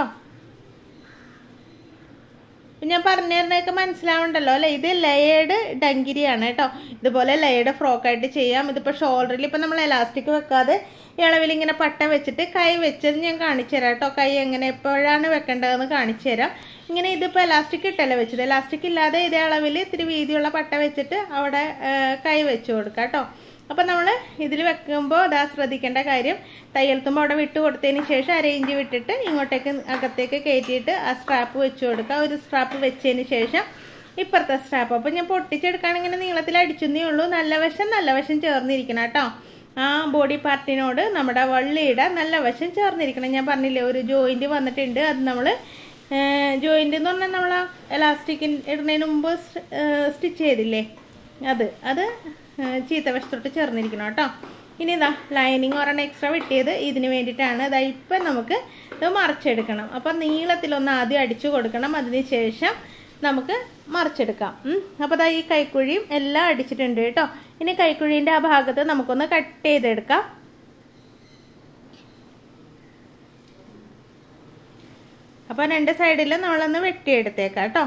ഞാൻ പറഞ്ഞു തരുന്നതൊക്കെ മനസ്സിലാവുണ്ടല്ലോ അല്ലേ ഇത് ലെയേഡ് ഡങ്കിരിയാണ് കേട്ടോ ഇതുപോലെ ലെയേഡ് ഫ്രോക്കായിട്ട് ചെയ്യാം ഇതിപ്പോൾ ഷോൾഡറിൽ ഇപ്പം നമ്മൾ എലാസ്റ്റിക് വെക്കാതെ ഇളവിൽ ഇങ്ങനെ പട്ട വെച്ചിട്ട് കൈ വെച്ചത് ഞാൻ കാണിച്ചു തരാം കേട്ടോ കൈ എങ്ങനെ എപ്പോഴാണ് വെക്കേണ്ടതെന്ന് കാണിച്ചു തരാം ഇങ്ങനെ ഇതിപ്പോൾ എലാസ്റ്റിക് ഇട്ടല്ലേ വെച്ചത് എലാസ്റ്റിക് ഇല്ലാതെ ഇതേ അളവിൽ ഇത്തിരി വീതിയുള്ള പട്ട വെച്ചിട്ട് അവിടെ കൈ വെച്ച് കൊടുക്കാം കേട്ടോ അപ്പം നമ്മൾ ഇതിൽ വെക്കുമ്പോൾ അതാ ശ്രദ്ധിക്കേണ്ട കാര്യം തയ്യൽത്തുമ്പോൾ അവിടെ വിട്ട് കൊടുത്തതിന് ശേഷം അരയിഞ്ച് വിട്ടിട്ട് ഇങ്ങോട്ടേക്ക് അകത്തേക്ക് കയറ്റിയിട്ട് ആ സ്ട്രാപ്പ് വെച്ച് കൊടുക്കുക ഒരു സ്ട്രാപ്പ് വെച്ചതിന് ശേഷം ഇപ്പുറത്തെ സ്ട്രാപ്പ് അപ്പോൾ ഞാൻ പൊട്ടിച്ചെടുക്കുകയാണെങ്കിൽ നീളത്തിൽ അടിച്ചെന്നേ ഉള്ളൂ നല്ല വശം നല്ല വശം ചേർന്നിരിക്കണം കേട്ടോ ആ ബോഡി പാർട്ടിനോട് നമ്മുടെ വള്ളിയുടെ നല്ല വശം ചേർന്നിരിക്കണം ഞാൻ പറഞ്ഞില്ലേ ഒരു ജോയിൻറ്റ് വന്നിട്ടുണ്ട് അത് നമ്മൾ ജോയിൻ്റ് എന്ന് പറഞ്ഞാൽ നമ്മൾ എലാസ്റ്റിക്കിൻ ഇടുന്നതിന് മുമ്പ് സ്റ്റിച്ച് ചെയ്തില്ലേ അത് അത് ചീത്ത വശത്തോട്ട് ചേർന്നിരിക്കണം കേട്ടോ ഇനി ഇതാ ലൈനിങ് ഒരെണ്ണം എക്സ്ട്രാ വെട്ടിയത് ഇതിന് വേണ്ടിയിട്ടാണ് ഇതാ ഇപ്പം നമുക്ക് ഇത് മറിച്ചെടുക്കണം അപ്പം നീളത്തിലൊന്ന് ആദ്യം അടിച്ചു കൊടുക്കണം അതിന് ശേഷം നമുക്ക് മറിച്ചെടുക്കാം അപ്പോൾ അതാ ഈ കൈക്കുഴിയും എല്ലാം അടിച്ചിട്ടുണ്ട് കേട്ടോ ഇനി കൈക്കുഴീൻ്റെ ആ ഭാഗത്ത് നമുക്കൊന്ന് കട്ട് ചെയ്തെടുക്കാം അപ്പോൾ രണ്ട് സൈഡിലും നമ്മളൊന്ന് വെട്ടിയെടുത്തേക്കാം കേട്ടോ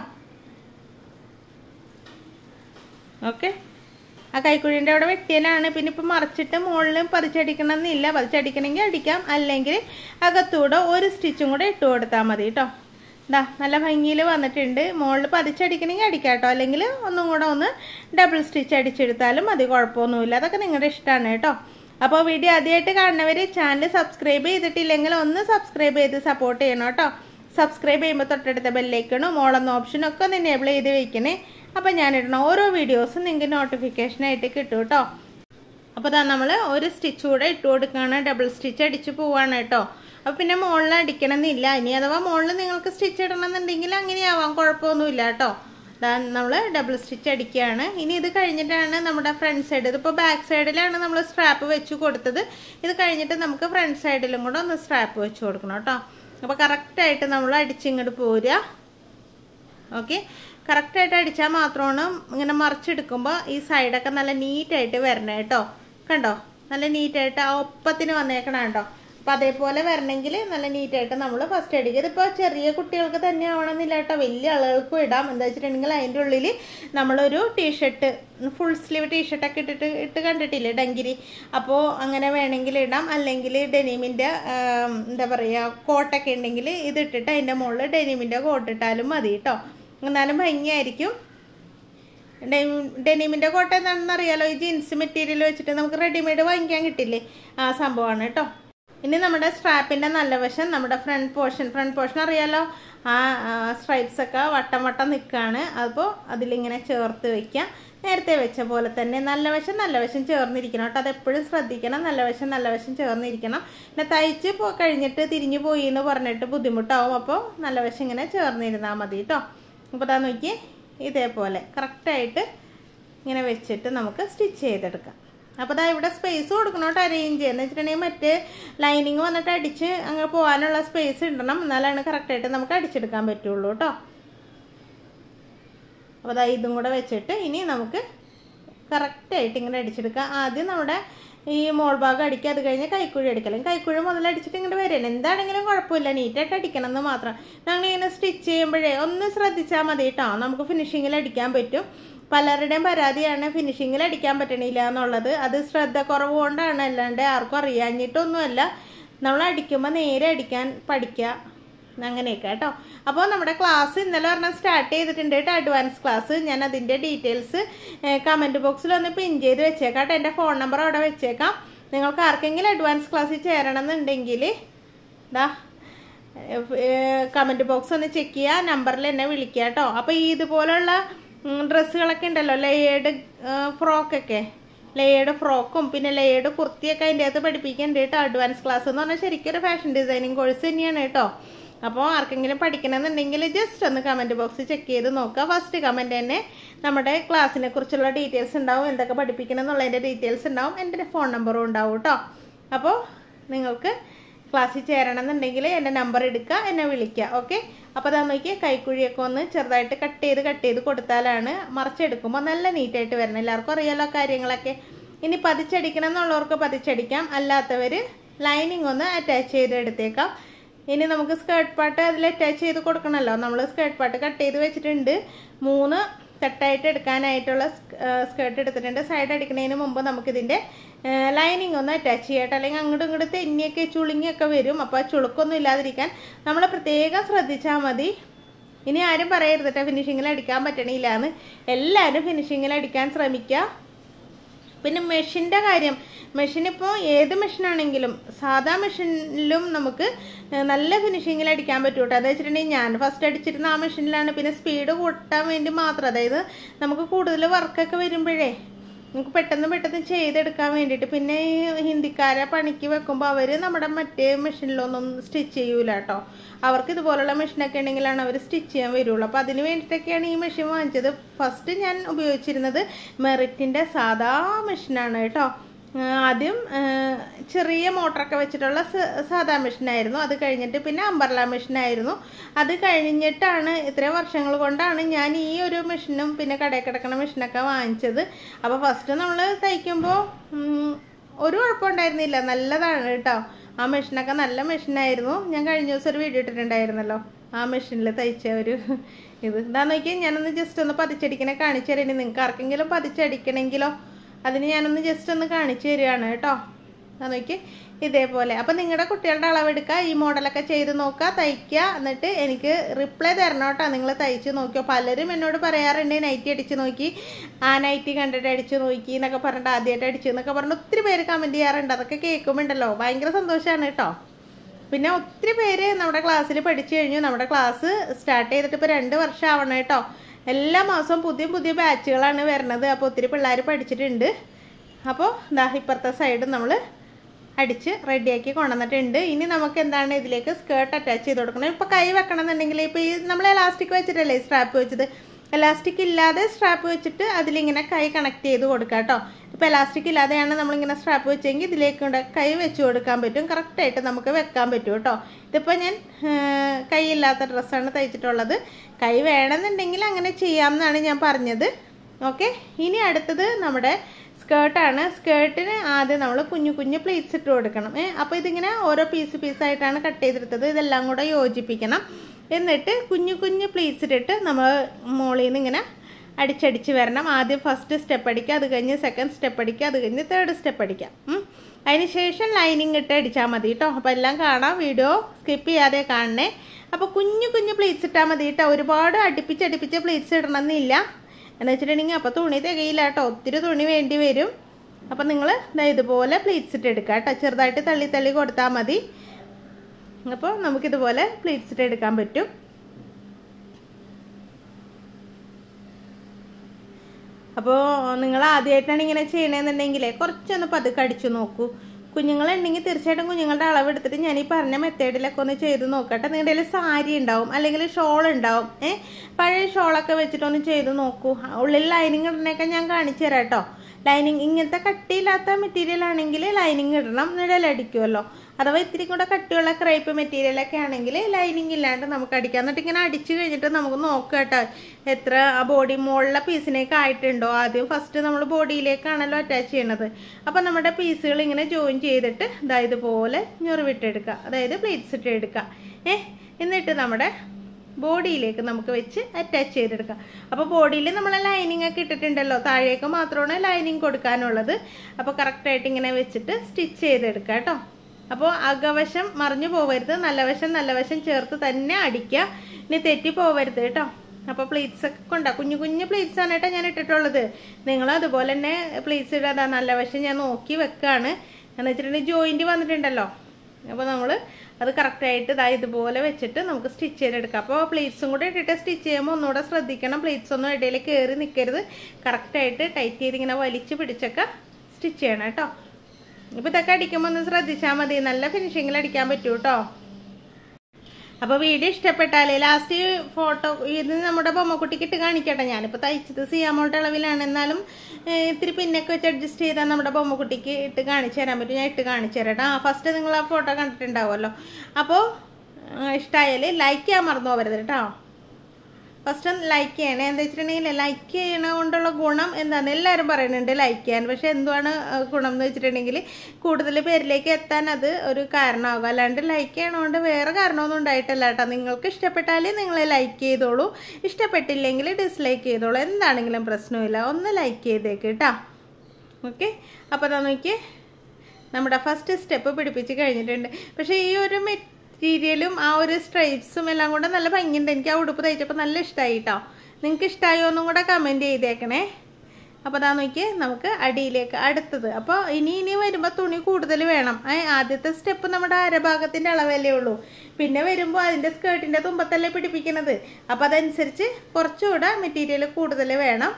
ഓക്കെ ആ കൈക്കുഴിൻ്റെ അവിടെ വെട്ടിയലാണ് പിന്നെ ഇപ്പം മറിച്ചിട്ട് മുകളിൽ പതിച്ചടിക്കണമെന്നില്ല പതിച്ചടിക്കണമെങ്കിൽ അടിക്കാം അല്ലെങ്കിൽ അകത്തൂടെ ഒരു സ്റ്റിച്ചും കൂടെ ഇട്ട് കൊടുത്താൽ മതി കേട്ടോ ഇതാ നല്ല ഭംഗിയിൽ വന്നിട്ടുണ്ട് മുകളിൽ പതിച്ചടിക്കണമെങ്കിൽ അടിക്കാം കേട്ടോ അല്ലെങ്കിൽ ഒന്നും കൂടെ ഒന്ന് ഡബിൾ സ്റ്റിച്ച് അടിച്ചെടുത്താലും മതി കുഴപ്പമൊന്നുമില്ല അതൊക്കെ നിങ്ങളുടെ ഇഷ്ടമാണ് കേട്ടോ അപ്പോൾ വീഡിയോ ആദ്യമായിട്ട് കാണുന്നവർ ചാനൽ സബ്സ്ക്രൈബ് ചെയ്തിട്ടില്ലെങ്കിൽ ഒന്ന് സബ്സ്ക്രൈബ് ചെയ്ത് സപ്പോർട്ട് ചെയ്യണം കേട്ടോ സബ്സ്ക്രൈബ് ചെയ്യുമ്പോൾ തൊട്ടടുത്ത ബെല്ലൈക്കണോ മോളെന്ന ഓപ്ഷനും ഒക്കെ ഒന്ന് എനേബിൾ ചെയ്ത് വെക്കണേ അപ്പോൾ ഞാനിടണ ഓരോ വീഡിയോസും നിങ്ങൾക്ക് നോട്ടിഫിക്കേഷനായിട്ട് കിട്ടും കേട്ടോ അപ്പോൾ ഇതാ നമ്മൾ ഒരു സ്റ്റിച്ച് കൂടെ ഇട്ട് കൊടുക്കുകയാണ് ഡബിൾ സ്റ്റിച്ച് അടിച്ച് പോവാണ് കേട്ടോ അപ്പോൾ പിന്നെ മുകളിൽ അടിക്കണമെന്നില്ല ഇനി അഥവാ മുകളിൽ നിങ്ങൾക്ക് സ്റ്റിച്ച് ഇടണമെന്നുണ്ടെങ്കിൽ അങ്ങനെയാവാം കുഴപ്പമൊന്നുമില്ല കേട്ടോ ഇതാ നമ്മൾ ഡബിൾ സ്റ്റിച്ച് അടിക്കുകയാണ് ഇനി ഇത് കഴിഞ്ഞിട്ടാണ് നമ്മുടെ ഫ്രണ്ട് സൈഡ് ഇതിപ്പോൾ ബാക്ക് സൈഡിലാണ് നമ്മൾ സ്ട്രാപ്പ് വെച്ച് കൊടുത്തത് ഇത് കഴിഞ്ഞിട്ട് നമുക്ക് ഫ്രണ്ട് സൈഡിലും കൂടെ ഒന്ന് സ്ട്രാപ്പ് വെച്ച് കൊടുക്കണം കേട്ടോ അപ്പോൾ കറക്റ്റായിട്ട് നമ്മൾ അടിച്ചിങ്ങോട്ട് പോരുക ഓക്കെ കറക്റ്റായിട്ട് അടിച്ചാൽ മാത്രമാണ് ഇങ്ങനെ മറിച്ചെടുക്കുമ്പോൾ ഈ സൈഡൊക്കെ നല്ല നീറ്റായിട്ട് വരണം കേട്ടോ കണ്ടോ നല്ല നീറ്റായിട്ട് ആ ഒപ്പത്തിന് വന്നേക്കണം കേട്ടോ അപ്പം അതേപോലെ വരണമെങ്കിൽ നല്ല നീറ്റായിട്ട് നമ്മൾ ഫസ്റ്റ് അടിക്കുക ഇതിപ്പോൾ ചെറിയ കുട്ടികൾക്ക് തന്നെ ആവണമെന്നില്ല കേട്ടോ വലിയ ആളുകൾക്കും ഇടാം എന്താ വെച്ചിട്ടുണ്ടെങ്കിൽ അതിൻ്റെ ഉള്ളിൽ നമ്മളൊരു ടീഷർട്ട് ഫുൾ സ്ലീവ് ടീഷർട്ടൊക്കെ ഇട്ടിട്ട് ഇട്ട് കണ്ടിട്ടില്ലേ ഡങ്കിരി അപ്പോൾ അങ്ങനെ വേണമെങ്കിൽ ഇടാം അല്ലെങ്കിൽ ഡെനിമിൻ്റെ എന്താ പറയുക കോട്ടൊക്കെ ഉണ്ടെങ്കിൽ ഇതിട്ടിട്ട് അതിൻ്റെ മുകളിൽ ഡെനിമിൻ്റെ കോട്ട് ഇട്ടാലും മതി കേട്ടോ എന്നാലും ഭംഗിയായിരിക്കും ഡെനിമിൻ്റെ കോട്ട എന്താണെന്ന് അറിയാലോ ഈ ജീൻസ് മെറ്റീരിയൽ വെച്ചിട്ട് നമുക്ക് റെഡിമെയ്ഡ് വാങ്ങിക്കാൻ കിട്ടില്ലേ ആ സംഭവമാണ് കേട്ടോ ഇനി നമ്മുടെ സ്ട്രാപ്പിൻ്റെ നല്ല വശം നമ്മുടെ ഫ്രണ്ട് പോർഷൻ ഫ്രണ്ട് പോർഷൻ അറിയാലോ ആ സ്ട്രൈപ്സ് ഒക്കെ വട്ടം വട്ടം നിൽക്കുകയാണ് അപ്പോൾ അതിലിങ്ങനെ ചേർത്ത് വയ്ക്കാം നേരത്തെ വെച്ച പോലെ തന്നെ നല്ല വശം നല്ല വശം ചേർന്നിരിക്കണം കേട്ടോ അതെപ്പോഴും ശ്രദ്ധിക്കണം നല്ല വശം നല്ല വശം ചേർന്നിരിക്കണം പിന്നെ തയ്ച്ച് പോ കഴിഞ്ഞിട്ട് തിരിഞ്ഞു പോയി എന്ന് പറഞ്ഞിട്ട് ബുദ്ധിമുട്ടാവും അപ്പോൾ നല്ല വശം ഇങ്ങനെ ചേർന്നിരുന്നാൽ മതി കേട്ടോ അപ്പോൾ അതാ നോക്കി ഇതേപോലെ കറക്റ്റായിട്ട് ഇങ്ങനെ വെച്ചിട്ട് നമുക്ക് സ്റ്റിച്ച് ചെയ്തെടുക്കാം അപ്പോൾ അതാ ഇവിടെ സ്പേസ് കൊടുക്കണോട്ട് അറേഞ്ച് ചെയ്യുക എന്ന് വെച്ചിട്ടുണ്ടെങ്കിൽ മറ്റേ ലൈനിങ് വന്നിട്ട് അടിച്ച് അങ്ങ് പോകാനുള്ള സ്പേസ് ഇടണം എന്നാലാണ് കറക്റ്റായിട്ട് നമുക്ക് അടിച്ചെടുക്കാൻ പറ്റുള്ളൂ കേട്ടോ അപ്പോൾ അതാ ഇതും കൂടെ വെച്ചിട്ട് ഇനി നമുക്ക് കറക്റ്റായിട്ട് ഇങ്ങനെ അടിച്ചെടുക്കാം ആദ്യം നമ്മുടെ ഈ മോൾ ഭാഗം അടിക്കുക അത് കഴിഞ്ഞ് കൈക്കുഴി അടിക്കലും കൈക്കുഴി മുതൽ അടിച്ചിട്ട് ഇങ്ങോട്ട് വരില്ല എന്താണെങ്കിലും കുഴപ്പമില്ല നീറ്റായിട്ട് അടിക്കണം എന്ന് മാത്രം ഞങ്ങളിങ്ങനെ സ്റ്റിച്ച് ചെയ്യുമ്പോഴേ ഒന്ന് ശ്രദ്ധിച്ചാൽ മതി കേട്ടോ നമുക്ക് ഫിനിഷിങ്ങിൽ അടിക്കാൻ പറ്റും പലരുടെയും പരാതിയാണ് ഫിനിഷിങ്ങിൽ അടിക്കാൻ പറ്റണില്ല എന്നുള്ളത് അത് ശ്രദ്ധ കുറവ് കൊണ്ടാണ് അല്ലാണ്ട് ആർക്കും അറിയാഞ്ഞിട്ടൊന്നുമല്ല നമ്മൾ അടിക്കുമ്പോൾ നേരെ അടിക്കാൻ പഠിക്കുക അങ്ങനെയൊക്കെ കേട്ടോ അപ്പോൾ നമ്മുടെ ക്ലാസ് ഇന്നലെ പറഞ്ഞാൽ സ്റ്റാർട്ട് ചെയ്തിട്ടുണ്ട് കേട്ടോ അഡ്വാൻസ് ക്ലാസ് ഞാൻ അതിൻ്റെ ഡീറ്റെയിൽസ് കമൻറ്റ് ബോക്സിൽ ഒന്ന് പിൻ ചെയ്ത് വെച്ചേക്കാം കേട്ടോ എൻ്റെ ഫോൺ നമ്പർ അവിടെ വെച്ചേക്കാം നിങ്ങൾക്ക് ആർക്കെങ്കിലും അഡ്വാൻസ് ക്ലാസ്സിൽ ചേരണം എന്നുണ്ടെങ്കിൽ ഇതാ കമൻറ്റ് ബോക്സ് ഒന്ന് ചെക്ക് ചെയ്യുക നമ്പറിൽ എന്നെ വിളിക്കുക കേട്ടോ അപ്പോൾ ഈ ഇതുപോലുള്ള ഡ്രസ്സുകളൊക്കെ ഉണ്ടല്ലോ ലേയേഡ് ഫ്രോക്കൊക്കെ ലേയേഡ് ഫ്രോക്കും പിന്നെ ലേയേഡ് കുർത്തിയൊക്കെ അതിൻ്റെ അകത്ത് പഠിപ്പിക്കുന്നുണ്ട് കേട്ടോ അഡ്വാൻസ് ക്ലാസ് എന്ന് പറഞ്ഞാൽ ശരിക്കും ഒരു ഫാഷൻ ഡിസൈനിങ് കോഴ്സ് തന്നെയാണ് കേട്ടോ അപ്പോൾ ആർക്കെങ്കിലും പഠിക്കണമെന്നുണ്ടെങ്കിൽ ജസ്റ്റ് ഒന്ന് കമൻറ്റ് ബോക്സിൽ ചെക്ക് ചെയ്ത് നോക്കുക ഫസ്റ്റ് കമൻറ്റ് തന്നെ നമ്മുടെ ക്ലാസ്സിനെ കുറിച്ചുള്ള ഡീറ്റെയിൽസ് ഉണ്ടാവും എന്തൊക്കെ പഠിപ്പിക്കണം എന്നുള്ളതിൻ്റെ ഡീറ്റെയിൽസ് ഉണ്ടാവും എൻ്റെ ഫോൺ നമ്പറും ഉണ്ടാവും കേട്ടോ അപ്പോൾ നിങ്ങൾക്ക് ക്ലാസ്സിൽ ചേരണം എന്നുണ്ടെങ്കിൽ എൻ്റെ നമ്പർ എടുക്കുക എന്നെ വിളിക്കുക ഓക്കെ അപ്പോൾ അതാ നോക്കിയ കൈക്കുഴിയൊക്കെ ഒന്ന് ചെറുതായിട്ട് കട്ട് ചെയ്ത് കട്ട് ചെയ്ത് കൊടുത്താലാണ് മറിച്ചെടുക്കുമ്പോൾ നല്ല നീറ്റായിട്ട് വരണം എല്ലാവർക്കും അറിയാലോ കാര്യങ്ങളൊക്കെ ഇനി പതിച്ചടിക്കണം എന്നുള്ളവർക്ക് പതിച്ചടിക്കാം അല്ലാത്തവർ ലൈനിങ് ഒന്ന് അറ്റാച്ച് ചെയ്ത് എടുത്തേക്കാം ഇനി നമുക്ക് സ്കേർട്ട് പാർട്ട് അതിൽ അറ്റാച്ച് ചെയ്ത് കൊടുക്കണമല്ലോ നമ്മൾ സ്കേർട്ട് പാർട്ട് കട്ട് ചെയ്ത് വെച്ചിട്ടുണ്ട് മൂന്ന് തട്ടായിട്ട് എടുക്കാനായിട്ടുള്ള സ്കേർട്ട് എടുത്തിട്ടുണ്ട് സൈഡ് അടിക്കുന്നതിന് മുമ്പ് നമുക്കിതിൻ്റെ ലൈനിങ് ഒന്ന് അറ്റാച്ച് ചെയ്യട്ടെ അല്ലെങ്കിൽ അങ്ങോട്ടും ഇങ്ങോട്ട് തെന്നിയൊക്കെ ചുളുങ്ങിയൊക്കെ വരും അപ്പോൾ ആ ചുളുക്കൊന്നും ഇല്ലാതിരിക്കാൻ നമ്മൾ പ്രത്യേകം ശ്രദ്ധിച്ചാൽ മതി ഇനി ആരും പറയരുത് കേട്ടോ ഫിനിഷിങ്ങിൽ അടിക്കാൻ പറ്റണില്ല എന്ന് എല്ലാവരും ഫിനിഷിങ്ങിൽ അടിക്കാൻ ശ്രമിക്കുക പിന്നെ മെഷീൻ്റെ കാര്യം മെഷീൻ ഇപ്പോൾ ഏത് മെഷീനാണെങ്കിലും സാധാ മെഷീനിലും നമുക്ക് നല്ല ഫിനിഷിങ്ങിൽ അടിക്കാൻ പറ്റും കേട്ടോ അത് വെച്ചിട്ടുണ്ടെങ്കിൽ ഞാൻ ഫസ്റ്റ് അടിച്ചിരുന്ന ആ മെഷീനിലാണ് പിന്നെ സ്പീഡ് കൂട്ടാൻ വേണ്ടി മാത്രം അതായത് നമുക്ക് കൂടുതൽ വർക്കൊക്കെ വരുമ്പോഴേ നമുക്ക് പെട്ടെന്ന് പെട്ടെന്ന് ചെയ്തെടുക്കാൻ വേണ്ടിയിട്ട് പിന്നെ ഈ ഹിന്ദിക്കാരെ പണിക്ക് വെക്കുമ്പോൾ അവർ നമ്മുടെ മറ്റേ മെഷീനിലൊന്നും സ്റ്റിച്ച് ചെയ്യൂല കേട്ടോ അവർക്ക് ഇതുപോലുള്ള മെഷീനൊക്കെ ഉണ്ടെങ്കിലാണ് അവർ സ്റ്റിച്ച് ചെയ്യാൻ വരുള്ളൂ അപ്പോൾ അതിന് വേണ്ടിയിട്ടൊക്കെയാണ് ഈ മെഷീൻ വാങ്ങിച്ചത് ഫസ്റ്റ് ഞാൻ ഉപയോഗിച്ചിരുന്നത് മെറിറ്റിൻ്റെ സാധാ മെഷീനാണ് കേട്ടോ ആദ്യം ചെറിയ മോട്ടറൊക്കെ വെച്ചിട്ടുള്ള സാധാ മെഷീനായിരുന്നു അത് കഴിഞ്ഞിട്ട് പിന്നെ അമ്പർല മെഷീനായിരുന്നു അത് കഴിഞ്ഞിട്ടാണ് ഇത്രയും വർഷങ്ങൾ കൊണ്ടാണ് ഞാൻ ഈ ഒരു മെഷീനും പിന്നെ കടയിൽ കിടക്കുന്ന മെഷീനൊക്കെ വാങ്ങിച്ചത് അപ്പോൾ ഫസ്റ്റ് നമ്മൾ തയ്ക്കുമ്പോൾ ഒരു കുഴപ്പമുണ്ടായിരുന്നില്ല നല്ലതാണ് കേട്ടോ ആ മെഷീനൊക്കെ നല്ല മെഷീനായിരുന്നു ഞാൻ കഴിഞ്ഞ ദിവസം ഒരു വീഡിയോ ഇട്ടിട്ടുണ്ടായിരുന്നല്ലോ ആ മെഷീനിൽ തയ്ച്ച ഒരു ഇത് എന്താ നോക്കിയാൽ ഞാനൊന്ന് ജസ്റ്റ് ഒന്ന് പതിച്ചടിക്കണേ കാണിച്ചു തരാം ഇനി നിങ്ങൾക്ക് ആർക്കെങ്കിലും പതിച്ചടിക്കണമെങ്കിലോ അതിന് ഞാനൊന്ന് ജസ്റ്റ് ഒന്ന് കാണിച്ചു തരികയാണ് കേട്ടോ അത് നോക്കി ഇതേപോലെ അപ്പം നിങ്ങളുടെ കുട്ടികളുടെ അളവെടുക്കുക ഈ മോഡലൊക്കെ ചെയ്ത് നോക്കുക തയ്ക്കുക എന്നിട്ട് എനിക്ക് റിപ്ലൈ തരണം കേട്ടോ നിങ്ങൾ തയ്ച്ച് നോക്കിയോ പലരും എന്നോട് പറയാറുണ്ട് നൈറ്റി അടിച്ച് നോക്കി ആ നൈറ്റി കണ്ടിട്ട് അടിച്ച് നോക്കി എന്നൊക്കെ പറഞ്ഞിട്ട് ആദ്യമായിട്ട് അടിച്ചു എന്നൊക്കെ പറഞ്ഞിട്ട് ഒത്തിരി പേര് കമൻറ്റ് ചെയ്യാറുണ്ട് അതൊക്കെ കേൾക്കുമ്പോണ്ടല്ലോ ഭയങ്കര സന്തോഷമാണ് കേട്ടോ പിന്നെ ഒത്തിരി പേര് നമ്മുടെ ക്ലാസ്സിൽ പഠിച്ചു കഴിഞ്ഞു നമ്മുടെ ക്ലാസ് സ്റ്റാർട്ട് ചെയ്തിട്ട് ഇപ്പോൾ രണ്ട് വർഷം ആവണം കേട്ടോ എല്ലാ മാസവും പുതിയ പുതിയ ബാച്ചുകളാണ് വരുന്നത് അപ്പോൾ ഒത്തിരി പിള്ളേർ പഠിച്ചിട്ടുണ്ട് അപ്പോൾ ദാ ഇപ്പുറത്തെ സൈഡ് നമ്മൾ അടിച്ച് റെഡിയാക്കി കൊണ്ടുവന്നിട്ടുണ്ട് ഇനി നമുക്ക് എന്താണ് ഇതിലേക്ക് സ്കേർട്ട് അറ്റാച്ച് ചെയ്ത് കൊടുക്കണം ഇപ്പോൾ കൈ വെക്കണം എന്നുണ്ടെങ്കിൽ ഇപ്പോൾ ഈ നമ്മൾ എലാസ്റ്റിക് വെച്ചിട്ടല്ലേ സ്ട്രാപ്പ് വെച്ചത് എലാസ്റ്റിക് ഇല്ലാതെ സ്ട്രാപ്പ് വെച്ചിട്ട് അതിലിങ്ങനെ കൈ കണക്ട് ചെയ്ത് കൊടുക്കാം കേട്ടോ ഇപ്പോൾ എലാസ്റ്റിക് ഇല്ലാതെയാണ് നമ്മളിങ്ങനെ സ്ട്രാപ്പ് വെച്ചെങ്കിൽ ഇതിലേക്ക് കൊണ്ട് കൈ വെച്ച് കൊടുക്കാൻ പറ്റും കറക്റ്റായിട്ട് നമുക്ക് വെക്കാൻ പറ്റും കേട്ടോ ഇതിപ്പോൾ ഞാൻ കൈയില്ലാത്ത ഡ്രസ്സാണ് തയ്ച്ചിട്ടുള്ളത് കൈ വേണമെന്നുണ്ടെങ്കിൽ അങ്ങനെ ചെയ്യാമെന്നാണ് ഞാൻ പറഞ്ഞത് ഓക്കെ ഇനി അടുത്തത് നമ്മുടെ സ്കേർട്ടാണ് സ്കേർട്ടിന് ആദ്യം നമ്മൾ കുഞ്ഞു കുഞ്ഞു പ്ലേറ്റ്സ് ഇട്ട് കൊടുക്കണം ഏ അപ്പോൾ ഇതിങ്ങനെ ഓരോ പീസ് പീസായിട്ടാണ് കട്ട് ചെയ്തെടുത്തത് ഇതെല്ലാം കൂടെ യോജിപ്പിക്കണം എന്നിട്ട് കുഞ്ഞു കുഞ്ഞു പ്ലേറ്റ്സ് ഇട്ടിട്ട് നമ്മൾ മുകളിൽ നിന്ന് ഇങ്ങനെ അടിച്ചടിച്ച് വരണം ആദ്യം ഫസ്റ്റ് സ്റ്റെപ്പ് അടിക്കുക അത് കഴിഞ്ഞ് സെക്കൻഡ് സ്റ്റെപ്പ് അടിക്കുക അത് കഴിഞ്ഞ് തേർഡ് സ്റ്റെപ്പ് അടിക്കാം അതിന് ശേഷം ലൈനിങ് ഇട്ട് അടിച്ചാൽ മതി കേട്ടോ അപ്പോൾ എല്ലാം കാണാം വീഡിയോ സ്കിപ്പ് ചെയ്യാതെ കാണണേ അപ്പോൾ കുഞ്ഞു കുഞ്ഞു പ്ലേറ്റ്സ് ഇട്ടാൽ മതി കേട്ടോ ഒരുപാട് അടുപ്പിച്ച് അടുപ്പിച്ച് പ്ലേറ്റ്സ് ഇടണമെന്നില്ല എന്ന് വെച്ചിട്ടുണ്ടെങ്കിൽ അപ്പോൾ തുണി തികയില്ല കേട്ടോ ഒത്തിരി തുണി വേണ്ടി വരും അപ്പം നിങ്ങൾ ഇതുപോലെ പ്ലേറ്റ്സ് ഇട്ട് എടുക്കുക കേട്ടോ ചെറുതായിട്ട് തള്ളി തള്ളി കൊടുത്താൽ മതി അപ്പോൾ നമുക്കിതുപോലെ പ്ലേറ്റ്സ് ഇട്ട് എടുക്കാൻ പറ്റും അപ്പോൾ നിങ്ങൾ ആദ്യമായിട്ടാണ് ഇങ്ങനെ ചെയ്യണമെന്നുണ്ടെങ്കിൽ കുറച്ചൊന്ന് പതുക്കെ അടിച്ചു നോക്കൂ കുഞ്ഞുങ്ങളുണ്ടെങ്കിൽ തീർച്ചയായിട്ടും കുഞ്ഞുങ്ങളുടെ അളവ് എടുത്തിട്ട് ഞാൻ ഈ പറഞ്ഞ മെത്തേഡിലൊക്കെ ഒന്ന് ചെയ്ത് നോക്കട്ടെ നിങ്ങളുടെ കയ്യിൽ സാരി ഉണ്ടാവും അല്ലെങ്കിൽ ഷോൾ ഉണ്ടാവും ഏ പഴയ ഷോളൊക്കെ വെച്ചിട്ടൊന്ന് ചെയ്ത് നോക്കൂ ഉള്ളിൽ ലൈനിങ് ഇടണേക്കെ ഞാൻ കാണിച്ചു തരാം കേട്ടോ ലൈനിങ് ഇങ്ങനത്തെ കട്ടിയില്ലാത്ത മെറ്റീരിയൽ ആണെങ്കിൽ ലൈനിങ് ഇടണം നിഴലടിക്കുമല്ലോ അഥവാ ഇത്തിരി കൂടെ കട്ടിയുള്ള ക്രൈപ്പ് മെറ്റീരിയലൊക്കെ ആണെങ്കിൽ ലൈനിങ് ഇല്ലാണ്ട് നമുക്ക് അടിക്കാം എന്നിട്ട് ഇങ്ങനെ അടിച്ചു കഴിഞ്ഞിട്ട് നമുക്ക് നോക്കാം കേട്ടോ എത്ര ആ ബോഡി മുകളിലെ പീസിനേക്ക് ആയിട്ടുണ്ടോ ആദ്യം ഫസ്റ്റ് നമ്മൾ ബോഡിയിലേക്കാണല്ലോ അറ്റാച്ച് ചെയ്യണത് അപ്പം നമ്മുടെ പീസുകൾ ഇങ്ങനെ ജോയിൻ ചെയ്തിട്ട് ഇതാ ഇതുപോലെ ഞെറിവിട്ടെടുക്കുക അതായത് പ്ലേറ്റ്സ് ഇട്ട് എടുക്കുക ഏ എന്നിട്ട് നമ്മുടെ ബോഡിയിലേക്ക് നമുക്ക് വെച്ച് അറ്റാച്ച് ചെയ്തെടുക്കാം അപ്പോൾ ബോഡിയിൽ നമ്മൾ ലൈനിങ് ഒക്കെ ഇട്ടിട്ടുണ്ടല്ലോ താഴേക്ക് മാത്രമാണ് ലൈനിങ് കൊടുക്കാനുള്ളത് അപ്പോൾ കറക്റ്റായിട്ട് ഇങ്ങനെ വെച്ചിട്ട് സ്റ്റിച്ച് ചെയ്തെടുക്കുക കേട്ടോ അപ്പോൾ അകവശം മറിഞ്ഞു പോവരുത് നല്ല വശം നല്ല വശം ചേർത്ത് തന്നെ അടിക്കുക ഇനി തെറ്റി പോവരുത് കേട്ടോ അപ്പോൾ പ്ലേറ്റ്സ് ഒക്കെ കൊണ്ടാ കുഞ്ഞു കുഞ്ഞു പ്ലേറ്റ്സ് ആണ് കേട്ടോ ഞാൻ ഇട്ടിട്ടുള്ളത് നിങ്ങൾ അതുപോലെ തന്നെ പ്ലേറ്റ്സ് ഇടാതാ നല്ല വശം ഞാൻ നോക്കി വെക്കാണ് എന്ന് വെച്ചിട്ടുണ്ടെങ്കിൽ ജോയിന്റ് വന്നിട്ടുണ്ടല്ലോ അപ്പോൾ നമ്മൾ അത് കറക്റ്റായിട്ട് ഇതാ ഇതുപോലെ വെച്ചിട്ട് നമുക്ക് സ്റ്റിച്ച് ചെയ്തെടുക്കാം അപ്പോൾ പ്ലേറ്റ്സും കൂടെ ഇട്ടിട്ട് സ്റ്റിച്ച് ചെയ്യുമ്പോൾ ഒന്നുകൂടെ ശ്രദ്ധിക്കണം പ്ലേറ്റ്സ് ഒന്നും ഇടയിൽ കയറി നിൽക്കരുത് കറക്റ്റായിട്ട് ടൈറ്റ് ചെയ്ത് ഇങ്ങനെ വലിച്ച് പിടിച്ചൊക്കെ സ്റ്റിച്ച് ചെയ്യണം കേട്ടോ ഇപ്പൊ ഇതൊക്കെ അടിക്കുമ്പോൾ ഒന്ന് ശ്രദ്ധിച്ചാൽ മതി നല്ല ഫിനിഷിങ്ങിൽ അടിക്കാൻ പറ്റൂ കേട്ടോ അപ്പൊ വീഡിയോ ഇഷ്ടപ്പെട്ടാലേ ലാസ്റ്റ് ഫോട്ടോ ഇത് നമ്മുടെ ബൊമ്മക്കുട്ടിക്ക് ഇട്ട് കാണിക്കട്ടെ ഞാനിപ്പോ തയ്ച്ചത് സിയാമോളുടെ അളവിലാണ് എന്നാലും ഇത്തിരി പിന്നൊക്കെ വെച്ച് അഡ്ജസ്റ്റ് ചെയ്താൽ നമ്മുടെ ബൊമ്മക്കുട്ടിക്ക് ഇട്ട് കാണിച്ചു തരാൻ പറ്റും ഞാൻ ഇട്ട് കാണിച്ചു തരാം ആ ഫസ്റ്റ് നിങ്ങൾ ആ ഫോട്ടോ കണ്ടിട്ടുണ്ടാവുമല്ലോ അപ്പോൾ ഇഷ്ടമായാൽ ലൈക്ക് ചെയ്യാൻ മറന്നു പോകരുത് കേട്ടോ ഫസ്റ്റ് ഒന്ന് ലൈക്ക് ചെയ്യണേ എന്താ വെച്ചിട്ടുണ്ടെങ്കിൽ ലൈക്ക് ചെയ്യണ കൊണ്ടുള്ള ഗുണം എന്താണെന്ന് എല്ലാവരും പറയുന്നുണ്ട് ലൈക്ക് ചെയ്യാൻ പക്ഷെ എന്തുവാണ് ഗുണം എന്ന് വെച്ചിട്ടുണ്ടെങ്കിൽ കൂടുതൽ പേരിലേക്ക് എത്താൻ അത് ഒരു കാരണമാകും അല്ലാണ്ട് ലൈക്ക് ചെയ്യണോണ്ട് വേറെ കാരണമൊന്നും ഉണ്ടായിട്ടില്ല കേട്ടോ നിങ്ങൾക്ക് ഇഷ്ടപ്പെട്ടാൽ നിങ്ങൾ ലൈക്ക് ചെയ്തോളൂ ഇഷ്ടപ്പെട്ടില്ലെങ്കിൽ ഡിസ്ലൈക്ക് ചെയ്തോളൂ എന്താണെങ്കിലും പ്രശ്നമില്ല ഒന്ന് ലൈക്ക് ചെയ്തേക്ക് കേട്ടോ ഓക്കെ അപ്പോൾ അതാ നോക്കി നമ്മുടെ ഫസ്റ്റ് സ്റ്റെപ്പ് പിടിപ്പിച്ച് കഴിഞ്ഞിട്ടുണ്ട് പക്ഷേ ഈ ഒരു മെറ്റ് മെറ്റീരിയലും ആ ഒരു സ്ട്രൈപ്സും എല്ലാം കൂടെ നല്ല ഭംഗിയുണ്ട് എനിക്ക് ആ ഉടുപ്പ് തയ്ച്ചപ്പോൾ നല്ല ഇഷ്ടമായി കേട്ടോ നിങ്ങൾക്ക് ഇഷ്ടമായോ ഒന്നും കൂടെ കമൻറ്റ് ചെയ്തേക്കണേ അപ്പോൾ അതാ നോക്കി നമുക്ക് അടിയിലേക്ക് അടുത്തത് അപ്പോൾ ഇനി ഇനി വരുമ്പോൾ തുണി കൂടുതൽ വേണം ആദ്യത്തെ സ്റ്റെപ്പ് നമ്മുടെ അരഭാഗത്തിൻ്റെ അളവല്ലേ ഉള്ളൂ പിന്നെ വരുമ്പോൾ അതിൻ്റെ സ്കേർട്ടിൻ്റെ തുമ്പത്തല്ലേ പിടിപ്പിക്കുന്നത് അപ്പോൾ അതനുസരിച്ച് കുറച്ചുകൂടെ മെറ്റീരിയൽ കൂടുതൽ വേണം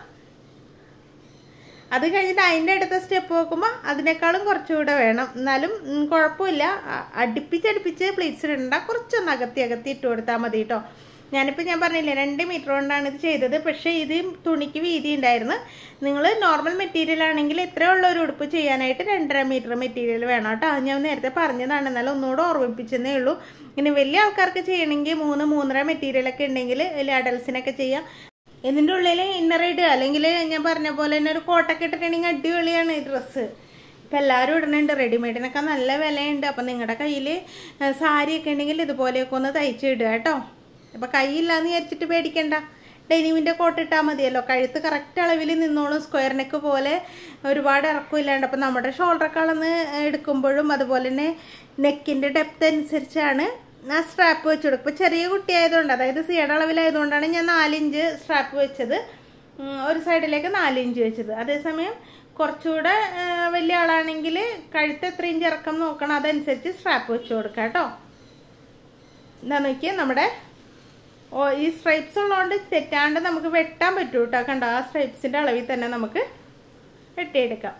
അത് കഴിഞ്ഞിട്ട് അതിൻ്റെ അടുത്ത സ്റ്റെപ്പ് നോക്കുമ്പോൾ അതിനേക്കാളും കുറച്ചുകൂടെ വേണം എന്നാലും കുഴപ്പമില്ല അടുപ്പിച്ചടുപ്പിച്ച് പ്ലേറ്റ്സ് ഇടണ്ട കുറച്ചൊന്ന് അകത്തി അകത്തി ഇട്ട് കൊടുത്താൽ മതി കേട്ടോ ഞാനിപ്പോൾ ഞാൻ പറഞ്ഞില്ലേ രണ്ട് മീറ്റർ കൊണ്ടാണ് ഇത് ചെയ്തത് പക്ഷേ ഇത് തുണിക്ക് വീതി ഉണ്ടായിരുന്നു നിങ്ങൾ നോർമൽ മെറ്റീരിയൽ ആണെങ്കിൽ ഇത്രയുള്ള ഒരു ഉടുപ്പ് ചെയ്യാനായിട്ട് രണ്ടര മീറ്റർ മെറ്റീരിയൽ വേണം കേട്ടോ അത് ഞാൻ നേരത്തെ പറഞ്ഞതാണ് എന്നാലും ഒന്നുകൂടെ ഓർമ്മിപ്പിച്ചെന്നേ ഉള്ളൂ ഇനി വലിയ ആൾക്കാർക്ക് ചെയ്യണമെങ്കിൽ മൂന്ന് മൂന്നര മെറ്റീരിയലൊക്കെ ഉണ്ടെങ്കിൽ വലിയ അഡൽസിനൊക്കെ ചെയ്യാം ഇതിൻ്റെ ഉള്ളിൽ ഇന്നർ ഇടുക അല്ലെങ്കിൽ ഞാൻ പറഞ്ഞ പോലെ തന്നെ ഒരു കോട്ടൊക്കെ ഇട്ടിട്ടുണ്ടെങ്കിൽ അടിപൊളിയാണ് ഈ ഡ്രസ്സ് ഇപ്പം എല്ലാവരും ഇടുന്നുണ്ട് റെഡിമെയ്ഡിനൊക്കെ നല്ല വിലയുണ്ട് അപ്പം നിങ്ങളുടെ കയ്യിൽ സാരിയൊക്കെ ഉണ്ടെങ്കിൽ ഇതുപോലെയൊക്കെ ഒന്ന് തയ്ച്ച് ഇടുക കേട്ടോ അപ്പം കൈയില്ലാന്ന് വിചാരിച്ചിട്ട് പേടിക്കണ്ട ഡെനിമിൻ്റെ കോട്ട് ഇട്ടാൽ മതിയല്ലോ കഴുത്ത് കറക്റ്റ് അളവിൽ നിന്നോളും സ്ക്വയർ നെക്ക് പോലെ ഒരുപാട് ഇറക്കമില്ലാണ്ട് അപ്പം നമ്മുടെ ഷോൾഡറൊക്കെ അളന്ന് എടുക്കുമ്പോഴും അതുപോലെ തന്നെ നെക്കിൻ്റെ ഡെപ്ത് അനുസരിച്ചാണ് ആ സ്ട്രാപ്പ് വെച്ച് കൊടുക്കും ഇപ്പോൾ ചെറിയ കുട്ടിയായതുകൊണ്ട് അതായത് സിയുടെ അളവിലായതുകൊണ്ടാണ് ഞാൻ നാലിഞ്ച് സ്ട്രാപ്പ് വെച്ചത് ഒരു സൈഡിലേക്ക് നാലിഞ്ച് വെച്ചത് അതേസമയം കുറച്ചുകൂടെ വലിയ ആളാണെങ്കിൽ കഴുത്ത് എത്ര ഇഞ്ച് ഇറക്കം നോക്കണം അതനുസരിച്ച് സ്ട്രാപ്പ് വെച്ച് കൊടുക്കാം കേട്ടോ എന്താ നോക്കിയാൽ നമ്മുടെ ഓ ഈ സ്ട്രൈപ്സ് ഉള്ളതുകൊണ്ട് തെറ്റാണ്ട് നമുക്ക് വെട്ടാൻ പറ്റൂ കേട്ടോ കണ്ടോ ആ സ്ട്രൈപ്സിൻ്റെ അളവിൽ തന്നെ നമുക്ക് വെട്ടിയെടുക്കാം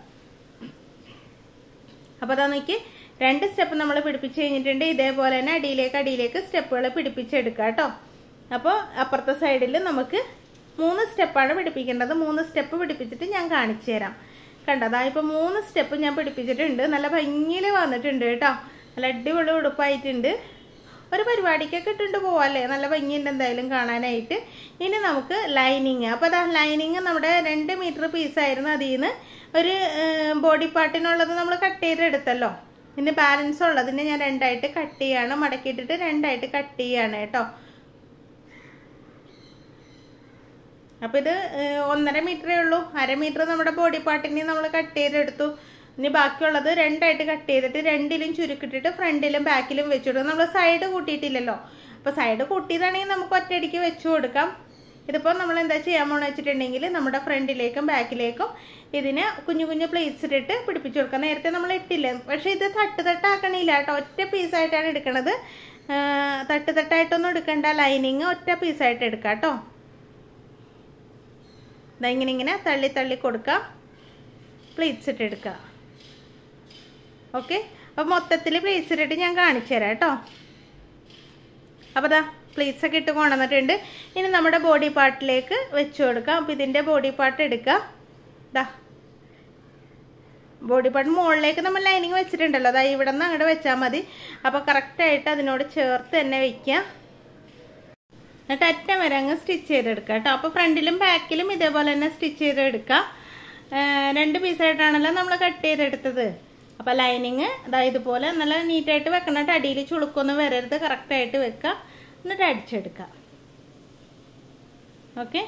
അപ്പോൾ അതാ നോക്കി രണ്ട് സ്റ്റെപ്പ് നമ്മൾ പിടിപ്പിച്ച് കഴിഞ്ഞിട്ടുണ്ട് ഇതേപോലെ തന്നെ അടിയിലേക്ക് അടിയിലേക്ക് സ്റ്റെപ്പുകൾ പിടിപ്പിച്ചെടുക്കുക കേട്ടോ അപ്പോൾ അപ്പുറത്തെ സൈഡിൽ നമുക്ക് മൂന്ന് സ്റ്റെപ്പാണ് പിടിപ്പിക്കേണ്ടത് മൂന്ന് സ്റ്റെപ്പ് പിടിപ്പിച്ചിട്ട് ഞാൻ കാണിച്ചു തരാം കണ്ടതാ ഇപ്പോൾ മൂന്ന് സ്റ്റെപ്പ് ഞാൻ പിടിപ്പിച്ചിട്ടുണ്ട് നല്ല ഭംഗിയിൽ വന്നിട്ടുണ്ട് കേട്ടോ നല്ല അടിപൊളി ഉടുപ്പായിട്ടുണ്ട് ഒരു പരിപാടിക്കൊക്കെ ഇട്ടിട്ട് പോവാല്ലേ നല്ല ഭംഗിയുണ്ട് എന്തായാലും കാണാനായിട്ട് ഇനി നമുക്ക് ലൈനിങ് അപ്പോൾ അതാ ലൈനിങ് നമ്മുടെ രണ്ട് മീറ്റർ പീസായിരുന്നു അതിൽ നിന്ന് ഒരു ബോഡി പാർട്ടിനുള്ളത് നമ്മൾ കട്ട് ചെയ്തെടുത്തല്ലോ ഇതിൻ്റെ ബാലൻസ് ഉള്ളതിനെ ഞാൻ രണ്ടായിട്ട് കട്ട് ചെയ്യാണ് മടക്കിയിട്ടിട്ട് രണ്ടായിട്ട് കട്ട് ചെയ്യാണ് കേട്ടോ അപ്പോൾ ഇത് ഏഹ്, ഒന്നര മീറ്ററേ ഉള്ളൂ അര മീറ്റർ നമ്മുടെ ബോഡി പാർട്ടിനെ നമ്മൾ കട്ട് ചെയ്തെടുത്തു ഇനി ബാക്കിയുള്ളത് രണ്ടായിട്ട് കട്ട് ചെയ്തിട്ട് രണ്ടിലും ചുരുക്കിട്ടിട്ട് ഫ്രണ്ടിലും ബാക്കിലും വെച്ചു കൊടുക്കും നമ്മൾ സൈഡ് കൂട്ടിയിട്ടില്ലല്ലോ അപ്പോൾ സൈഡ് കൂട്ടിയതാണെങ്കിൽ നമുക്ക് ഒറ്റയടിക്ക് വെച്ചു കൊടുക്കാം ഇതിപ്പോൾ നമ്മൾ എന്താ ചെയ്യാൻ പോണെന്ന് വെച്ചിട്ടുണ്ടെങ്കിൽ നമ്മുടെ ഫ്രണ്ടിലേക്കും ബാക്കിലേക്കും ഇതിന് കുഞ്ഞു കുഞ്ഞു പ്ലേറ്റ്സ് ഇട്ടിട്ട് പിടിപ്പിച്ചു കൊടുക്കാം നേരത്തെ നമ്മൾ ഇട്ടില്ല പക്ഷേ ഇത് തട്ട് തട്ടാക്കണില്ല കേട്ടോ ഒറ്റ പീസായിട്ടാണ് എടുക്കണത് ആ, തട്ട് തട്ടായിട്ടൊന്നും എടുക്കണ്ട ലൈനിങ് ഒറ്റ പീസായിട്ട് എടുക്കാം കേട്ടോ ദാ ഇങ്ങനെ ഇങ്ങനെ തള്ളി തള്ളി കൊടുക്കാം പ്ലേറ്റ്സ് ഇട്ട് എടുക്കുക ഓക്കെ അപ്പോൾ മൊത്തത്തിൽ പ്ലേറ്റ്സ് ഇട്ടിട്ട് ഞാൻ കാണിച്ചു തരാം കേട്ടോ അപ്പോൾ ദാ പ്ലേറ്റ്സ് ഒക്കെ ഇട്ട് കൊണ്ടുവന്നിട്ടുണ്ട് ഇനി നമ്മുടെ ബോഡി പാർട്ടിലേക്ക് വെച്ച് കൊടുക്കാം അപ്പോൾ ഇതിൻ്റെ ബോഡി പാർട്ട് എടുക്കുക ദാ ബോഡി പാർട്ട് മുകളിലേക്ക് നമ്മൾ ലൈനിങ് വെച്ചിട്ടുണ്ടല്ലോ അതായത് ഇവിടെ നിന്ന് അങ്ങോട്ട് വെച്ചാൽ മതി അപ്പോൾ കറക്റ്റായിട്ട് അതിനോട് ചേർത്ത് തന്നെ വെക്കുക എന്നിട്ട് അറ്റം വരെ അങ്ങ് സ്റ്റിച്ച് ചെയ്തെടുക്കുക കേട്ടോ അപ്പോൾ ഫ്രണ്ടിലും ബാക്കിലും ഇതേപോലെ തന്നെ സ്റ്റിച്ച് ചെയ്തെടുക്കുക ഏഹ് രണ്ട് പീസായിട്ടാണല്ലോ നമ്മൾ കട്ട് ചെയ്തെടുത്തത് അപ്പോൾ ലൈനിങ് അതായത് ഇതുപോലെ നല്ല നീറ്റായിട്ട് വെക്കണം കേട്ടോ അടിയിൽ ചുളുക്കൊന്നും വരരുത് കറക്റ്റായിട്ട് വെക്കുക എന്നിട്ട് അടിച്ചെടുക്കുക ഓക്കെ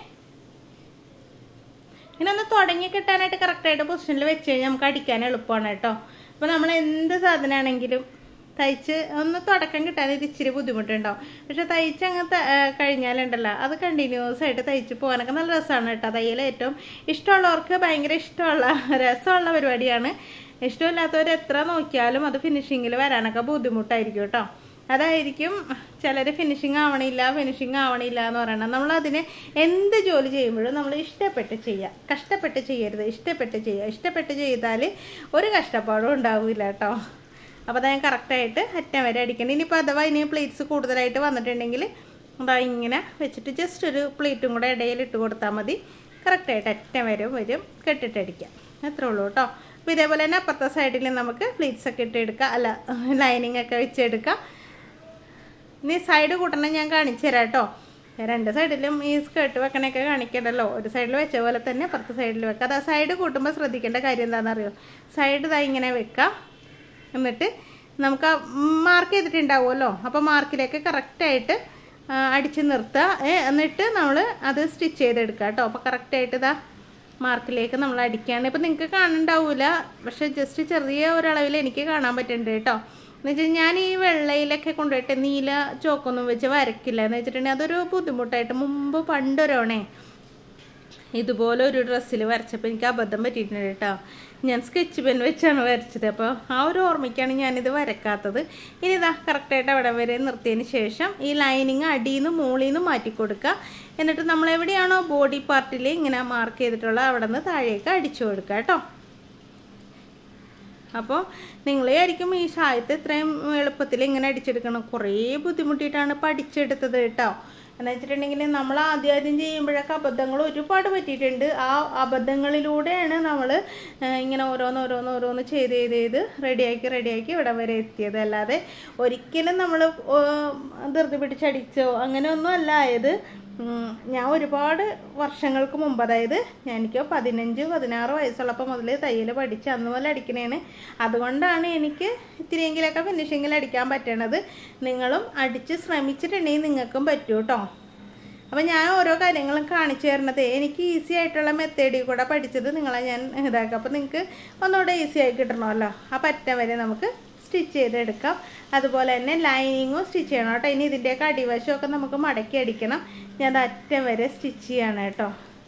ഇങ്ങനെ ഒന്ന് തുടങ്ങി കിട്ടാനായിട്ട് കറക്റ്റായിട്ട് പൊസിഷനിൽ വെച്ച് കഴിഞ്ഞാൽ നമുക്ക് അടിക്കാൻ എളുപ്പമാണ് കേട്ടോ അപ്പോൾ നമ്മൾ എന്ത് സാധനമാണെങ്കിലും തയ്ച്ച് ഒന്ന് തുടക്കം കിട്ടാൻ ഇത് ഇച്ചിരി ബുദ്ധിമുട്ടുണ്ടാവും പക്ഷെ തയ്ച്ച് അങ്ങ് ത- ആ, കഴിഞ്ഞാലുണ്ടല്ലോ അത് കണ്ടിന്യൂസ് ആയിട്ട് തയ്ച്ച് പോകാനൊക്കെ നല്ല രസമാണ് കേട്ടോ തയ്യൽ ഏറ്റവും ഇഷ്ടമുള്ളവർക്ക് ഭയങ്കര ഇഷ്ടമുള്ള രസമുള്ള പരിപാടിയാണ് ഇഷ്ടമില്ലാത്തവർ എത്ര നോക്കിയാലും അത് ഫിനിഷിങ്ങിൽ വരാനൊക്കെ ബുദ്ധിമുട്ടായിരിക്കും കേട്ടോ അതായിരിക്കും ചിലർ ഫിനിഷിങ് ആവണില്ല ഫിനിഷിങ് ആവണില്ല എന്ന് പറയണം നമ്മൾ അതിന് എന്ത് ജോലി ചെയ്യുമ്പോഴും നമ്മൾ ഇഷ്ടപ്പെട്ട് ചെയ്യുക കഷ്ടപ്പെട്ട് ചെയ്യരുത് ഇഷ്ടപ്പെട്ട് ചെയ്യുക ഇഷ്ടപ്പെട്ട് ചെയ്താൽ ഒരു കഷ്ടപ്പാടും ഉണ്ടാവില്ല കേട്ടോ അപ്പോൾ അത് ഞാൻ കറക്റ്റായിട്ട് അറ്റം വരെ അടിക്കണം ഇനിയിപ്പോൾ അഥവാ ഇനി പ്ലേറ്റ്സ് കൂടുതലായിട്ട് വന്നിട്ടുണ്ടെങ്കിൽ അതാ ഇങ്ങനെ വെച്ചിട്ട് ജസ്റ്റ് ഒരു പ്ലേറ്റും കൂടെ ഇടയിൽ ഇട്ട് കൊടുത്താൽ മതി കറക്റ്റായിട്ട് അറ്റം വരെ വരും കെട്ടിട്ടടിക്കാം അത്രേ ഉള്ളൂ കേട്ടോ അപ്പോൾ ഇതേപോലെ തന്നെ അപ്പുറത്തെ സൈഡിൽ നമുക്ക് പ്ലേറ്റ്സ് ഒക്കെ ഇട്ടെടുക്കാം അല്ല ലൈനിങ് ഒക്കെ വെച്ചെടുക്കാം ഇനി സൈഡ് കൂട്ടണം ഞാൻ കാണിച്ചു തരാം കേട്ടോ രണ്ട് സൈഡിലും ഈ സ്കേർട്ട് വെക്കണൊക്കെ കാണിക്കണ്ടല്ലോ ഒരു സൈഡിൽ വെച്ച പോലെ തന്നെ അപ്പുറത്തെ സൈഡിൽ വെക്കാം അത് ആ സൈഡ് കൂട്ടുമ്പോൾ ശ്രദ്ധിക്കേണ്ട കാര്യം എന്താണെന്നറിയോ സൈഡ് ഇതാ ഇങ്ങനെ വെക്കാം എന്നിട്ട് നമുക്ക് മാർക്ക് ചെയ്തിട്ടുണ്ടാവുമല്ലോ അപ്പോൾ മാർക്കിലേക്ക് കറക്റ്റായിട്ട് അടിച്ച് നിർത്തുക ഏ, എന്നിട്ട് നമ്മൾ അത് സ്റ്റിച്ച് ചെയ്തെടുക്കുക കേട്ടോ അപ്പോൾ കറക്റ്റായിട്ട് ഇതാ മാർക്കിലേക്ക് നമ്മൾ അടിക്കുകയാണ് ഇപ്പം നിങ്ങൾക്ക് കാണുന്നുണ്ടാവില്ല പക്ഷെ ജസ്റ്റ് ചെറിയ ഒരളവിൽ എനിക്ക് കാണാൻ പറ്റുന്നുണ്ട് കേട്ടോ എന്ന് വെച്ചാൽ ഞാൻ ഈ വെള്ളയിലൊക്കെ കൊണ്ടുപോയിട്ട് നീല ചോക്കൊന്നും വെച്ച് വരക്കില്ല എന്ന് വെച്ചിട്ടുണ്ടെങ്കിൽ അതൊരു ബുദ്ധിമുട്ടായിട്ട് മുമ്പ് പണ്ടൊരോണേ ഇതുപോലെ ഒരു ഡ്രസ്സിൽ വരച്ചപ്പോൾ എനിക്ക് അബദ്ധം പറ്റിയിട്ടുണ്ട് കേട്ടോ ഞാൻ സ്കെച്ച് പെൻ വെച്ചാണ് വരച്ചത് അപ്പോൾ ആ ഒരു ഓർമ്മയ്ക്കാണ് ഞാനിത് വരക്കാത്തത് ഇനി ഇതാ കറക്റ്റായിട്ട് അവിടെ വരെ നിർത്തിയതിന് ശേഷം ഈ ലൈനിങ് അടിയിൽ നിന്ന് മുകളിൽ നിന്ന് മാറ്റി കൊടുക്കുക എന്നിട്ട് നമ്മൾ എവിടെയാണോ ബോഡി പാർട്ടിൽ ഇങ്ങനെ മാർക്ക് ചെയ്തിട്ടുള്ളത് അവിടെ നിന്ന് താഴേക്ക് അടിച്ചു കൊടുക്കുക കേട്ടോ അപ്പോൾ നിങ്ങൾ വിചാരിക്കും ഈ ഷായത്ത് ഇത്രയും എളുപ്പത്തിൽ ഇങ്ങനെ അടിച്ചെടുക്കണം കുറേ ബുദ്ധിമുട്ടിയിട്ടാണ് പഠിച്ചെടുത്തത് കേട്ടോ എന്ന് വെച്ചിട്ടുണ്ടെങ്കിൽ നമ്മൾ ആദ്യം ആദ്യം ചെയ്യുമ്പോഴൊക്കെ അബദ്ധങ്ങൾ ഒരുപാട് പറ്റിയിട്ടുണ്ട് ആ അബദ്ധങ്ങളിലൂടെയാണ് നമ്മൾ ഇങ്ങനെ ഓരോന്ന് ഓരോന്ന് ഓരോന്ന് ചെയ്ത് ചെയ്ത് ചെയ്ത് റെഡിയാക്കി റെഡിയാക്കി ഇവിടെ വരെ എത്തിയത് അല്ലാതെ ഒരിക്കലും നമ്മൾ ധൃതി പിടിച്ചടിച്ചോ അങ്ങനെയൊന്നും അല്ല ആയത് ഉം, ഞാൻ ഒരുപാട് വർഷങ്ങൾക്ക് മുമ്പ് അതായത് ഞാൻ എനിക്ക് പതിനഞ്ച് പതിനാറ് വയസ്സുള്ളപ്പോൾ മുതൽ തയ്യൽ പഠിച്ച് അന്ന് മുതൽ അടിക്കണേന് അതുകൊണ്ടാണ് എനിക്ക് ഇത്തിരിയെങ്കിലൊക്കെ ഫിനിഷിങ്ങിൽ അടിക്കാൻ പറ്റണത് നിങ്ങളും അടിച്ച് ശ്രമിച്ചിട്ടുണ്ടെങ്കിൽ നിങ്ങൾക്കും പറ്റൂ കേട്ടോ അപ്പം ഞാൻ ഓരോ കാര്യങ്ങളും കാണിച്ചു തരണത് എനിക്ക് ഈസി ആയിട്ടുള്ള മെത്തേഡിൽ കൂടെ പഠിച്ചത് നിങ്ങളെ ഞാൻ ഇതാക്കാം അപ്പം നിങ്ങൾക്ക് ഒന്നുകൂടെ ഈസി ആയി കിട്ടണമല്ലോ ആ പറ്റ വരെ നമുക്ക് സ്റ്റിച്ച് ചെയ്തെടുക്കാം അതുപോലെ തന്നെ ലൈനിങ്ങും സ്റ്റിച്ച് ചെയ്യണം കേട്ടോ ഇനി ഇതിൻ്റെയൊക്കെ അടിവശമൊക്കെ നമുക്ക് മടക്കി അടിക്കണം ഞാൻ അത് അറ്റം വരെ സ്റ്റിച്ച് ചെയ്യണം കേട്ടോ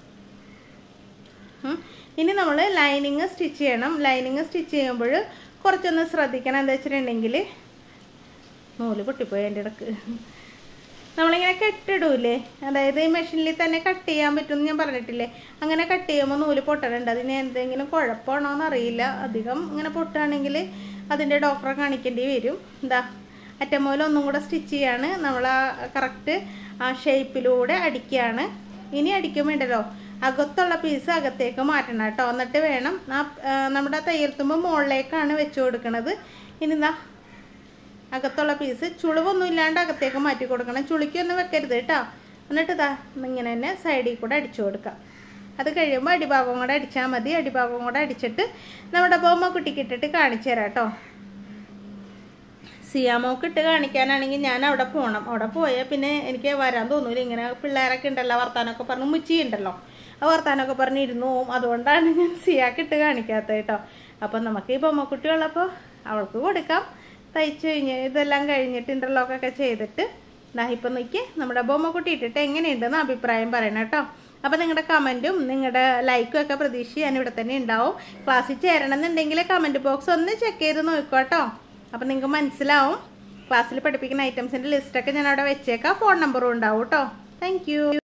ഉം. ഇനി നമ്മൾ ലൈനിങ് സ്റ്റിച്ച് ചെയ്യണം ലൈനിങ് സ്റ്റിച്ച് ചെയ്യുമ്പോൾ കുറച്ചൊന്ന് ശ്രദ്ധിക്കണം എന്താ വെച്ചിട്ടുണ്ടെങ്കിൽ നൂല് പൊട്ടിപ്പോയി എൻ്റെ ഇടക്ക് നമ്മളിങ്ങനെ കെട്ടിടൂലേ അതായത് ഈ മെഷീനിൽ തന്നെ കട്ട് ചെയ്യാൻ പറ്റുമെന്ന് ഞാൻ പറഞ്ഞിട്ടില്ലേ അങ്ങനെ കട്ട് ചെയ്യുമ്പോൾ നൂല് പൊട്ടലുണ്ട് അതിന് എന്തെങ്കിലും കുഴപ്പമാണോ എന്നറിയില്ല അധികം ഇങ്ങനെ പൊട്ടുകയാണെങ്കിൽ അതിൻ്റെ ഡോക്ടറെ കാണിക്കേണ്ടി വരും എന്താ അറ്റമൂല ഒന്നും കൂടെ സ്റ്റിച്ച് ചെയ്യാണ് നമ്മൾ ആ കറക്റ്റ് ആ ഷേപ്പിലൂടെ അടിക്കുകയാണ് ഇനി അടിക്കുമ്പോണ്ടല്ലോ അകത്തുള്ള പീസ് അകത്തേക്ക് മാറ്റണം കേട്ടോ എന്നിട്ട് വേണം ആ ആ, നമ്മുടെ തയ്യൽത്തുമ്പോൾ മുകളിലേക്കാണ് വെച്ച് കൊടുക്കണത് ഇനി എന്താ അകത്തുള്ള പീസ് ചുളിവൊന്നും ഇല്ലാണ്ട് അകത്തേക്ക് മാറ്റി കൊടുക്കണം ചുളിക്കൊന്നും വെക്കരുത് കേട്ടോ എന്നിട്ട് ഇതാ ഇങ്ങനെ തന്നെ സൈഡിൽ കൂടെ അടിച്ചു കൊടുക്കാം അത് കഴിയുമ്പോൾ അടിഭാഗം കൂടെ അടിച്ചാൽ മതി അടിഭാഗം കൂടെ അടിച്ചിട്ട് നമ്മുടെ ബൊമ്മ കുട്ടിക്ക് ഇട്ടിട്ട് കാണിച്ചു തരാം കേട്ടോ സിയാമോക്ക് ഇട്ട് കാണിക്കാനാണെങ്കിൽ ഞാൻ അവിടെ പോകണം അവിടെ പോയാൽ പിന്നെ എനിക്ക് വരാൻ തോന്നൂല ഇങ്ങനെ പിള്ളേരൊക്കെ ഉണ്ടല്ലോ വർത്താനമൊക്കെ പറഞ്ഞ് മുച്ചി ഉണ്ടല്ലോ ആ വർത്താനമൊക്കെ പറഞ്ഞ് ഇരുന്നു പോവും അതുകൊണ്ടാണ് ഞാൻ സിയാക്ക് ഇട്ട് കാണിക്കാത്തത് കേട്ടോ അപ്പം നമുക്ക് ഈ ബൊമ്മക്കുട്ടി ഉള്ളപ്പോൾ അവൾക്ക് കൊടുക്കാം തയ്ച്ചു കഴിഞ്ഞ് ഇതെല്ലാം കഴിഞ്ഞിട്ട് ഇൻ്റർലോക്കൊക്കെ ചെയ്തിട്ട് ദാ ഇപ്പം നോക്കി നമ്മുടെ ബൊമ്മക്കുട്ടി ഇട്ടിട്ട് എങ്ങനെയുണ്ടെന്ന് അഭിപ്രായം പറയണം കേട്ടോ അപ്പോൾ നിങ്ങളുടെ കമൻറ്റും നിങ്ങളുടെ ലൈക്കും ഒക്കെ പ്രതീക്ഷ ഞാൻ ഇവിടെ തന്നെ ഉണ്ടാവും ക്ലാസ്സിൽ ചേരണം എന്നുണ്ടെങ്കിൽ കമൻറ്റ് ബോക്സ് ഒന്ന് ചെക്ക് ചെയ്ത് നോക്കോട്ടോ അപ്പം നിങ്ങൾക്ക് മനസ്സിലാവും ക്ലാസ്സിൽ പഠിപ്പിക്കുന്ന ഐറ്റംസിൻ്റെ ലിസ്റ്റൊക്കെ ഞാൻ അവിടെ വെച്ചേക്കാം ഫോൺ നമ്പറും ഉണ്ടാവും കേട്ടോ താങ്ക്